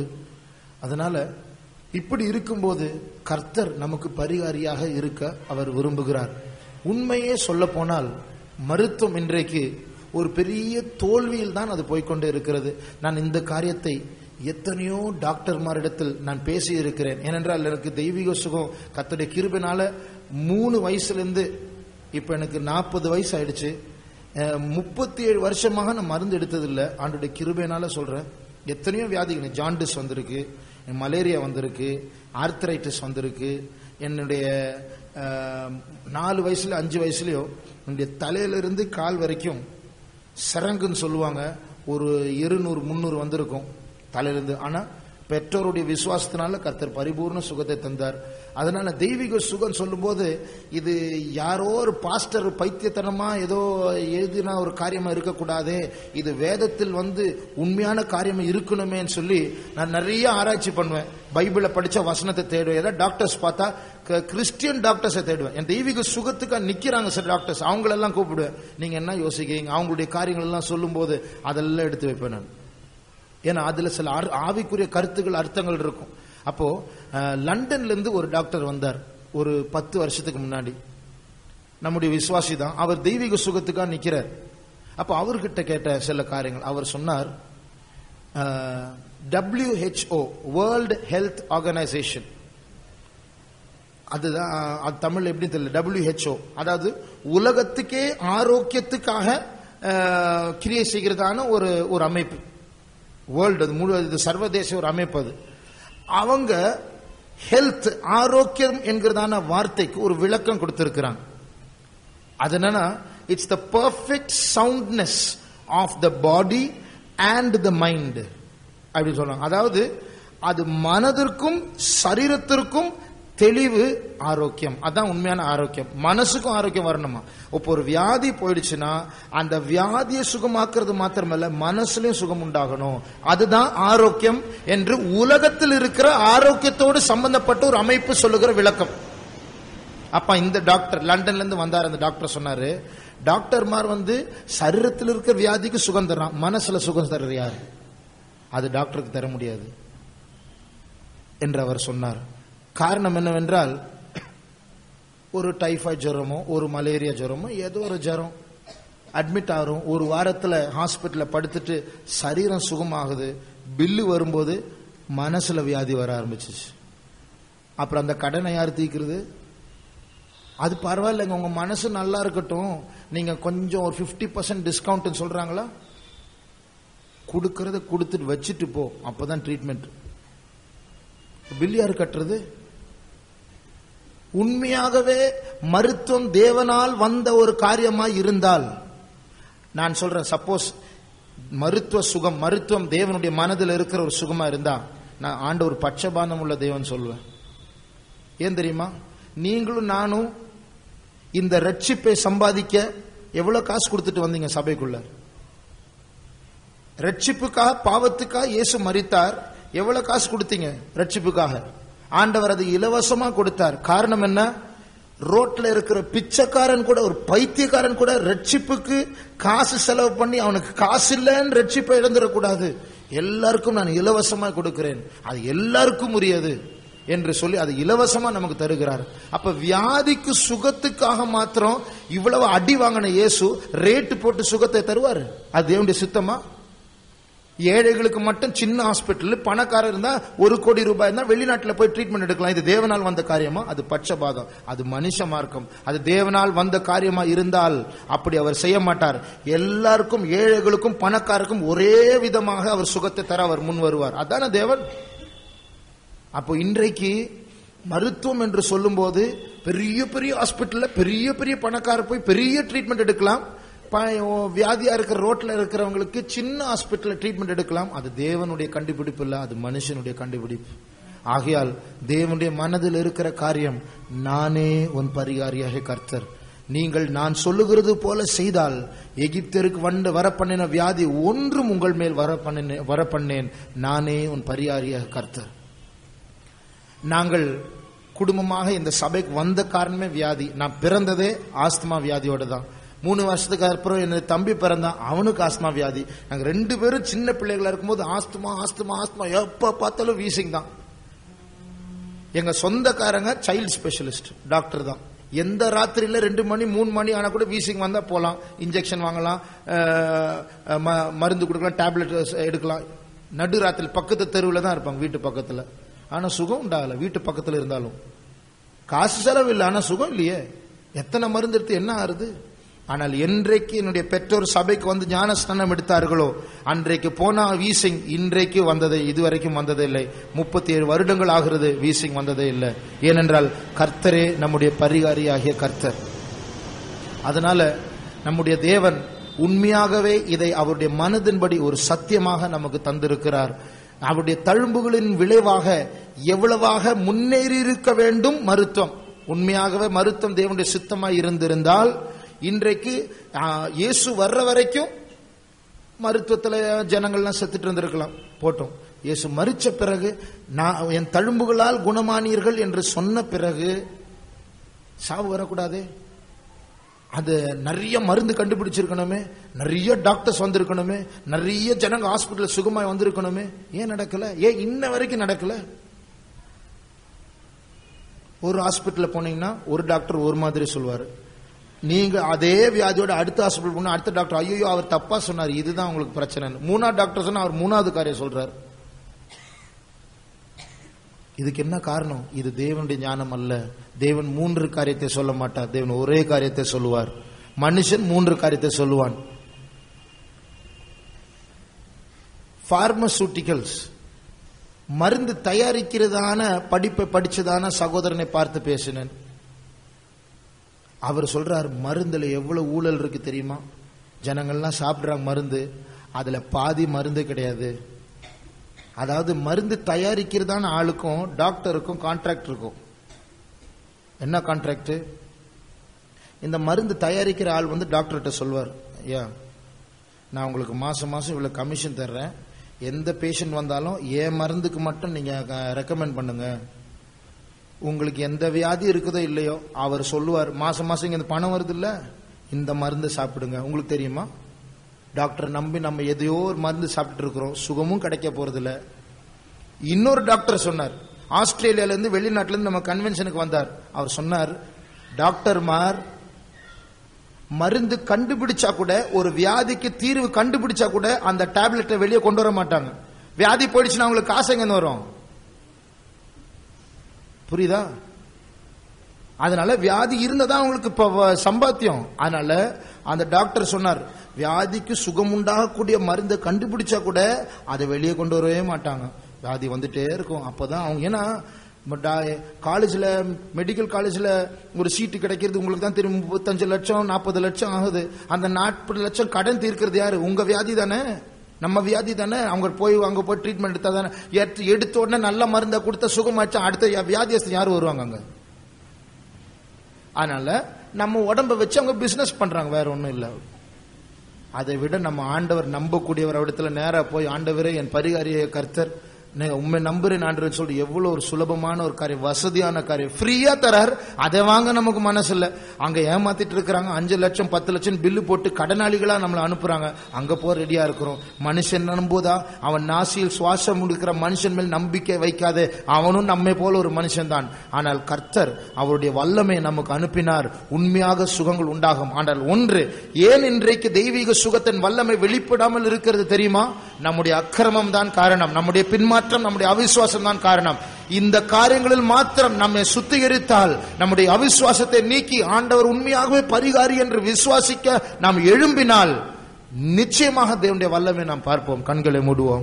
அதனால இப்படி இருக்கும்போது கர்த்தர் நமக்கு பரிகாரியாக இருக்க அவர் விரும்புகிறார் உண்மையே சொல்ல போனால் மருத்துவம் இன்றைக்கு ஒரு பெரிய தோல்வியில் தான் அது போய்க்கொண்டே இருக்கிறது நான் இந்த காரியத்தை எத்தனையோ டாக்டர்மாரிடத்தில் நான் பேசி இருக்கிறேன் ஏனென்றால் எனக்கு தெய்வீக சுகம் கர்த்தருடைய கிருபினால மூணு வயசுல இருந்து இப்ப எனக்கு நாற்பது வயசு ஆயிடுச்சு முப்பத்தி ஏழு வருஷமாக நான் மருந்து எடுத்ததில்லை ஆண்டுடைய கிருபைனால சொல்றேன் எத்தனையோ வியாதிகள் ஜாண்டிஸ் வந்திருக்கு மலேரியா வந்திருக்கு ஆர்த்தரைட்டிஸ் வந்திருக்கு என்னுடைய அஹ், நாலு வயசுல அஞ்சு வயசுலயோ என்னுடைய தலையிலிருந்து கால் வரைக்கும் சரங்குன்னு சொல்லுவாங்க ஒரு இருநூறு முந்நூறு வந்திருக்கும் தலையிலிருந்து ஆனா பெற்றோருடைய விசுவாசத்தினால கர்த்தர் பரிபூர்ண சுகத்தை தந்தார் அதனால தெய்வீக சுகம் சொல்லும்போது இது யாரோ ஒரு பாஸ்டர் பைத்தியத்தனமா ஏதோ எழுதின ஒரு காரியமா இருக்கக்கூடாது இது வேதத்தில் வந்து உண்மையான காரியம் இருக்கணுமேன்னு சொல்லி நான் நிறைய ஆராய்ச்சி பண்ணுவேன் பைபிளை படிச்ச வசனத்தை தேடுவேன் ஏதாவது டாக்டர்ஸ் பார்த்தா க- கிறிஸ்டியன் டாக்டர்ஸை தேடுவேன் என் தெய்வீக சுகத்துக்காக நிக்கிறாங்க சார் டாக்டர்ஸ் அவங்களெல்லாம் கூப்பிடுவேன் நீங்க என்ன யோசிக்கிறீங்க அவங்களுடைய காரியங்கள் எல்லாம் சொல்லும்போது அதெல்லாம் எடுத்து வைப்பேன் நான் ஏன்னா அதுல சில ஆர்- ஆவிக்குரிய கருத்துகள் அர்த்தங்கள் இருக்கும் அப்போ அஹ், லண்டன்ல இருந்து ஒரு டாக்டர் வந்தார் ஒரு பத்து வருஷத்துக்கு முன்னாடி நம்முடைய விசுவாசி தான் அவர் தெய்வீக சுகத்துக்காக நிக்கிறார் அப்போ அவர்கிட்ட கேட்ட சில காரியங்கள் அவர் சொன்னார் WHO வேர்ல்ட் ஹெல்த் ஆர்கனைசேஷன் அதுதான் அஹ், அது தமிழ் எப்படி தெரியல WHO அதாவது உலகத்துக்கே ஆரோக்கியத்துக்காக அஹ், கிரியை செய்கிறதான ஒரு ஒரு அமைப்பு வேர்ல்டு அது முழு இது சர்வதேச ஒரு அமைப்பு அது அவங்க ஹெல்த் ஆரோக்கியம் என்கிறதான வார்த்தைக்கு ஒரு விளக்கம் கொடுத்திருக்கிறாங்க அது என்னன்னா it's the perfect soundness of the body and the mind அப்படி சொல்றாங்க அதாவது அது மனதிற்கும் சரீரத்திற்கும் தெளிவு ஆரோக்கியம் அதான் உண்மையான ஆரோக்கியம் மனசுக்கும் ஆரோக்கியம் வரணுமா இப்போ ஒரு வியாதி போயிடுச்சுன்னா அந்த வியாதியை சுகமாக்குறது மாத்திரமல்ல மனசுலயும் சுகம் உண்டாகணும் அதுதான் ஆரோக்கியம் என்று உலகத்தில் இருக்கிற ஆரோக்கியத்தோடு சம்பந்தப்பட்ட ஒரு அமைப்பு சொல்லுகிற விளக்கம் அப்ப இந்த டாக்டர் லண்டன்ல இருந்து வந்தார் அந்த டாக்டர் சொன்னாரு டாக்டர்மார் வந்து சரீரத்தில் இருக்கிற வியாதிக்கு சுகம் தர்றான் மனசுல சுகம் தர்றது யாரு அது டாக்டருக்கு தர முடியாது என்று அவர் சொன்னார் காரணம் என்னவென்றால் ஒரு டைஃபாய்டு ஜுரமோ ஒரு மலேரியா ஜுரமோ ஏதோ ஒரு ஜுரம் அட்மிட் ஆகிறோம் ஒரு வாரத்தில் ஹாஸ்பிட்டலில் படுத்துட்டு சரீரம் சுகமாகுது பில்லு வரும்போது மனசுல வியாதி வர ஆரம்பிச்சிச்சு அப்புறம் அந்த கடனை யார் தீக்கிறது அது பரவாயில்லைங்க உங்க மனசு நல்லா இருக்கட்டும் நீங்க கொஞ்சம் ஒரு 50% பர்சன்ட் டிஸ்கவுண்ட் சொல்றாங்களா கொடுக்கறத கொடுத்துட்டு வச்சுட்டு போ அப்பதான் ட்ரீட்மெண்ட் பில் யாரு கட்டுறது உண்மையாகவே மருத்துவம் தேவனால் வந்த ஒரு காரியமாய் இருந்தால் நான் சொல்றேன் சப்போஸ் மருத்துவ சுகம் மருத்துவம் தேவனுடைய மனதில் இருக்கிற ஒரு சுகமா இருந்தா நான் ஆண்ட ஒரு பட்சபாதம் உள்ள தேவன் சொல்லுவேன் ஏன் தெரியுமா நீங்களும் நானும் இந்த ரட்சிப்பை சம்பாதிக்க எவ்வளவு காசு கொடுத்துட்டு வந்தீங்க சபைக்குள்ள ரட்சிப்புக்காக பாவத்துக்காக இயேசு மரித்தார் எவ்வளவு காசு கொடுத்தீங்க ரட்சிப்புக்காக ஆண்டவர் அது இலவசமா கொடுத்தார் காரணம் என்ன ரோட்ல இருக்கிற பிச்சைக்காரன் கூட ஒரு பைத்தியக்காரன் கூட ரட்சிப்புக்கு காசு செலவு பண்ணி அவனுக்கு காசு இல்லைன்னு ரட்சிப்பை இழந்துடக்கூடாது எல்லாருக்கும் நான் இலவசமா கொடுக்கிறேன் அது எல்லாருக்கும் உரியது என்று சொல்லி அது இலவசமா நமக்கு தருகிறார் அப்ப வியாதிக்கு சுகத்துக்காக மாத்திரம் இவ்வளவு அடி வாங்கின இயேசு ரேட்டு போட்டு சுகத்தை தருவாரு அது தேவனுடைய சித்தமா ஏழைகளுக்கு மட்டும் சின்ன ஹாஸ்பிட்டல் பணக்காரர் இருந்தா ஒரு கோடி ரூபாய் இருந்தா வெளிநாட்டுல போய் ட்ரீட்மெண்ட் எடுக்கலாம் இது தேவனால் வந்த காரியமா அது பட்சபாதம் அது மனுஷ மார்க்கம் அது தேவனால் வந்த காரியமா இருந்தால் அப்படி அவர் செய்ய மாட்டார் எல்லாருக்கும் ஏழைகளுக்கும் பணக்காரருக்கும் ஒரே விதமாக அவர் சுகத்தை தர அவர் முன் வருவார் அதான தேவன் அப்போ இன்றைக்கு மருத்துவம் என்று சொல்லும்போது பெரிய பெரிய ஹாஸ்பிட்டல்ல பெரிய பெரிய பணக்காரர் போய் பெரிய ட்ரீட்மெண்ட் எடுக்கலாம் ப- வியாதியா இருக்கிற ரோட்ல இருக்கிறவங்களுக்கு சின்ன ஹாஸ்பிட்டல்ல ட்ரீட்மெண்ட் எடுக்கலாம் அது தேவனுடைய கண்டுபிடிப்பு இல்ல அது மனுஷனுடைய கண்டுபிடிப்பு ஆகையால் தேவனுடைய மனதில் இருக்கிற காரியம் நானே உன் பரிகாரியாக கர்த்தர் நீங்கள் நான் சொல்லுகிறது போல செய்தால் எகிப்தருக்கு வண்டு வர பண்ணின வியாதி ஒன்றும் உங்கள் மேல் வர பண்ணின வர பண்ணேன் நானே உன் பரிகாரியாக கர்த்தர் நாங்கள் குடும்பமாக இந்த சபைக்கு வந்த காரணமே வியாதி நான் பிறந்ததே ஆஸ்துமா வியாதியோட தான் மூணு வருஷத்துக்கு அப்புறம் என்ன தம்பி பிறந்தான் அவனுக்கு ஆஸ்துமா வியாதி நாங்க ரெண்டு பேரும் சின்ன பிள்ளைகளா இருக்கும்போது ஆஸ்துமா ஆஸ்துமா ஆஸ்துமா எப்ப பார்த்தாலும் வீசிங் தான் எங்க சொந்தக்காரங்க சைல்டு ஸ்பெஷலிஸ்ட் டாக்டர் தான் எந்த ராத்திரியில ரெண்டு மணி மூணு மணி ஆனா கூட வீசிங் வந்தா போலாம் இன்ஜெக்ஷன் வாங்கலாம் அஹ், ம- மருந்து கொடுக்கலாம் டேப்லெட் எடுக்கலாம் நடு ராத்திரி பக்கத்து தெருவில் தான் இருப்பாங்க வீட்டு பக்கத்துல ஆனா சுகம் உண்டாகல வீட்டு பக்கத்துல இருந்தாலும் காசு செலவு இல்லை ஆனா சுகம் இல்லையே எத்தனை மருந்து எடுத்து என்ன ஆறுது ஆனால் என்றைக்கு என்னுடைய பெற்றோர் சபைக்கு வந்து ஞானஸ்நானம் எடுத்தார்களோ அன்றைக்கு போனா வீசிங் இன்றைக்கு வந்ததே இதுவரைக்கும் வந்ததே இல்லை முப்பத்தி ஏழு வருடங்கள் ஆகிறது வீசிங் வந்ததே இல்லை ஏனென்றால் கர்த்தரே நம்முடைய பரிகாரியாகிய கர்த்தர் அதனால நம்முடைய தேவன் உண்மையாகவே இதை அவருடைய மனதின்படி ஒரு சத்தியமாக நமக்கு தந்திருக்கிறார் அவருடைய தழும்புகளின் விளைவாக எவ்வளவாக முன்னேறி இருக்க வேண்டும் மருத்துவம் உண்மையாகவே மருத்துவம் தேவனுடைய சித்தமாய் இருந்திருந்தால் இன்றைக்கு ஆ, இயேசு வர்ற வரைக்கும் மருத்துவத்துல ஜனங்கள்லாம் செத்துட்டு இருந்திருக்கலாம் போட்டோம் இயேசு மரிச்ச பிறகு நான் என் தழும்புகளால் குணமானீர்கள் என்று சொன்ன பிறகு சாவு வரக்கூடாதே அது நிறைய மருந்து கண்டுபிடிச்சிருக்கணுமே நிறைய டாக்டர்ஸ் வந்திருக்கணுமே நிறைய ஜனங்க ஹாஸ்பிட்டல் சுகமாய் வந்திருக்கணுமே ஏன் நடக்கல ஏன் இன்ன வரைக்கும் நடக்கல ஒரு ஹாஸ்பிட்டல்ல போனீங்கன்னா ஒரு டாக்டர் ஒரு மாதிரி சொல்வாரு நீங்க அதே வியாதியோட அடுத்த ஹாஸ்பிட்டல் போனா அடுத்த டாக்டர் ஐயோ அவர் தப்பா சொன்னார் இதுதான் உங்களுக்கு பிரச்சனை மூணாவது டாக்டர் சொன்னா அவர் மூணாவது காரியம் சொல்றாரு இதுக்கு என்ன காரணம் இது தேவனுடைய ஞானம் அல்ல தேவன் மூன்று காரியத்தை சொல்ல மாட்டார் தேவன் ஒரே காரியத்தை சொல்லுவார் மனுஷன் மூன்று காரியத்தை சொல்லுவான் பார்மசூட்டிகல்ஸ் மருந்து தயாரிக்கிறதான படிப்பை படிச்சதான சகோதரனை பார்த்து பேசினேன் அவர் சொல்றார் மருந்துல எவ்வளவு ஊழல் இருக்கு தெரியுமா ஜனங்கள்லாம் சாப்பிடுறாங்க மருந்து அதுல பாதி மருந்து கிடையாது அதாவது மருந்து தயாரிக்கிறதான ஆளுக்கும் டாக்டருக்கும் கான்ட்ராக்ட் இருக்கும் என்ன கான்ட்ராக்ட் இந்த மருந்து தயாரிக்கிற ஆள் வந்து டாக்டர்கிட்ட சொல்வார் ஐயா நான் உங்களுக்கு மாசம் மாசம் இவ்வளவு கமிஷன் தர்றேன் எந்த பேஷண்ட் வந்தாலும் என் மருந்துக்கு மட்டும் நீங்க ரெக்கமெண்ட் பண்ணுங்க உங்களுக்கு எந்த வியாதி இருக்குதோ இல்லையோ அவர் சொல்லுவார் மாசம் மாசம் இங்க இந்த பணம் வருது இல்ல இந்த மருந்து சாப்பிடுங்க உங்களுக்கு தெரியுமா டாக்டர் நம்பி நம்ம எதையோ ஒரு மருந்து சாப்பிட்டு இருக்கிறோம் சுகமும் கிடைக்க போறது இல்ல இன்னொரு டாக்டர் சொன்னார் ஆஸ்திரேலியால இருந்து வெளிநாட்டுல இருந்து நம்ம கன்வென்ஷனுக்கு வந்தார் அவர் சொன்னார் டாக்டர்மார் மருந்து கண்டுபிடிச்சா கூட ஒரு வியாதிக்கு தீர்வு கண்டுபிடிச்சா கூட அந்த டேப்லெட்டை வெளியே கொண்டு வர மாட்டாங்க வியாதி போயிடுச்சுன்னா அவங்களுக்கு காசு எங்க இருந்து வரும் புரியுதா அதனால வியாதி இருந்ததா அவங்களுக்கு இப்ப வ- சம்பாத்தியம் அதனால அந்த டாக்டர் சொன்னார் வியாதிக்கு சுகம் உண்டாகக்கூடிய மருந்தை கண்டுபிடிச்சா கூட அதை வெளியே கொண்டு வரவே மாட்டாங்க வியாதி வந்துட்டே இருக்கும் அப்பதான் அவங்க ஏன்னா காலேஜ்ல மெடிக்கல் காலேஜ்ல ஒரு சீட்டு கிடைக்கிறது உங்களுக்கு தான் தெரியும் முப்பத்தஞ்சு லட்சம் நாற்பது லட்சம் ஆகுது அந்த நாற்பது லட்சம் கடன் தீர்க்கிறது யாரு உங்க வியாதி தானே நம்ம வியாதி தானே அவங்க போய் அங்க போய் ட்ரீட்மெண்ட் எடுத்தா தானே எடுத்து- எடுத்த உடனே நல்ல மருந்தை கொடுத்த சுகமாச்சா அடுத்த வியாதியஸ்து யார் வருவாங்க அங்க அதனால நம்ம உடம்ப வச்சு அவங்க பிசினஸ் பண்றாங்க வேற ஒண்ணும் இல்ல அதை விட நம்ம ஆண்டவர் நம்பக்கூடியவர் இடத்துல நேரா போய் ஆண்டவரே என் பரிகாரிய கர்த்தர் நான் உண்மை நம்புறேன் ஆண்டவர் சொல்லி எவ்வளவு ஒரு சுலபமான ஒரு காரியம் வசதியான காரியம் ஃப்ரீயா தரார் அதை வாங்க நமக்கு மனசு இல்ல அங்க ஏமாத்திட்டு இருக்கிறாங்க அஞ்சு லட்சம் பத்து லட்சம் பில்லு போட்டு கடனாளிகளா நம்மளை அனுப்புறாங்க அங்க போக ரெடியா இருக்கிறோம் மனுஷன் நம்புதா அவன் நாசியில் சுவாசம் முடிக்கிற மனுஷன் மேல் நம்பிக்கை வைக்காதே அவனும் நம்மை போல ஒரு மனுஷன் தான் ஆனால் கர்த்தர் அவருடைய வல்லமை நமக்கு அனுப்பினார் உண்மையாக சுகங்கள் உண்டாகும் ஆனால் ஒன்று ஏன் இன்றைக்கு தெய்வீக சுகத்தின் வல்லமை வெளிப்படாமல் இருக்கிறது தெரியுமா நம்முடைய அக்கிரமம் தான் காரணம் நம்முடைய பின்மாற்றம் நம்முடைய அவிசுவாசம் தான் காரணம் இந்த காரியங்களில் மாத்திரம் நம்மை சுத்திகரித்தால் நம்முடைய அவிசுவாசத்தை நீக்கி ஆண்டவர் உண்மையாகவே பரிகாரி என்று விசுவாசிக்க நாம் எழும்பினால் நிச்சயமாக தேவனுடைய வல்லமை நாம் பார்ப்போம் கண்களை மூடுவோம்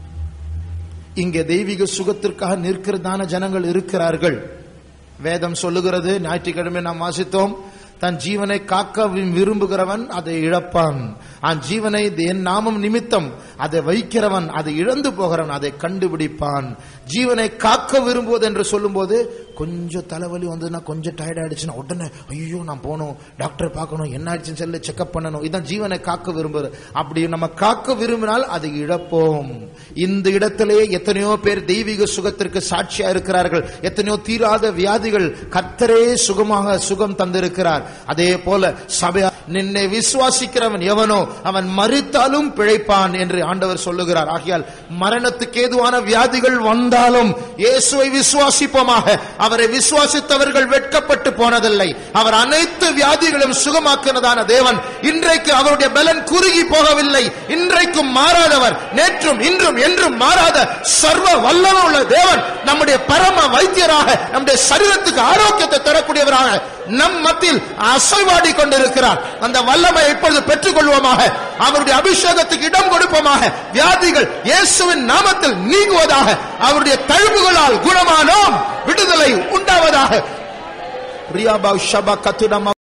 இங்கே தெய்வீக சுகத்திற்காக நிற்கிறதான ஜனங்கள் இருக்கிறார்கள் வேதம் சொல்லுகிறது ஞாயிற்றுக்கிழமை நாம் வாசித்தோம் தன் ஜீவனை காக்க வி- விரும்புகிறவன் அதை இழப்பான் அந்த ஜீவனை என் நாமம் நிமித்தம் அதை வைக்கிறவன் அதை இழந்து போகிறவன் அதை கண்டுபிடிப்பான் ஜீவனை காக்க விரும்புவது என்று சொல்லும்போது கொஞ்சம் தலைவலி வந்ததுன்னா கொஞ்சம் டயர்ட் ஆயிடுச்சுன்னா உடனே ஐயோ நான் போகணும் டாக்டரை பார்க்கணும் என்ன ஆயிடுச்சுன்னு சொல்லி செக்அப் பண்ணணும் இதான் ஜீவனை காக்க விரும்புறது அப்படி நம்ம காக்க விரும்பினால் அதை இழப்போம் இந்த இடத்திலே எத்தனையோ பேர் தெய்வீக சுகத்திற்கு சாட்சியா இருக்கிறார்கள் எத்தனையோ தீராத வியாதிகள் கர்த்தரே சுகமாக சுகம் தந்திருக்கிறார் அதே போல சபை நின்னை விசுவாசிக்கிறவன் எவனோ அவன் மறித்தாலும் பிழைப்பான் என்று ஆண்டவர் சொல்லுகிறார் ஆகையால் மரணத்துக்கு ஏதுவான வியாதிகள் வந்தாலும் இயேசுவை விசுவாசிப்போமாக அவரை விசுவாசித்தவர்கள் வெட்கப்பட்டு போனதில்லை அவர் அனைத்து வியாதிகளும் சுகமாக்கினதான தேவன் இன்றைக்கு அவருடைய பலன் குறுகி போகவில்லை இன்றைக்கும் மாறாதவர் நேற்றும் இன்றும் என்றும் மாறாத சர்வ வல்லமை உள்ள தேவன் நம்முடைய பரம வைத்தியராக நம்முடைய சரீரத்துக்கு ஆரோக்கியத்தை தரக்கூடியவராக நம் மத்தியில் அசைவாடி கொண்டிருக்கிறார் அந்த வல்லமை இப்பொழுது பெற்றுக் கொள்வோமாக அவருடைய அபிஷேகத்துக்கு இடம் கொடுப்போமாக வியாதிகள் இயேசுவின் நாமத்தில் நீங்குவதாக அவருடைய தழும்புகளால் குணமானோம் விடுதலை உண்டாவதாக ரியாபா ஷபா கத்துடமா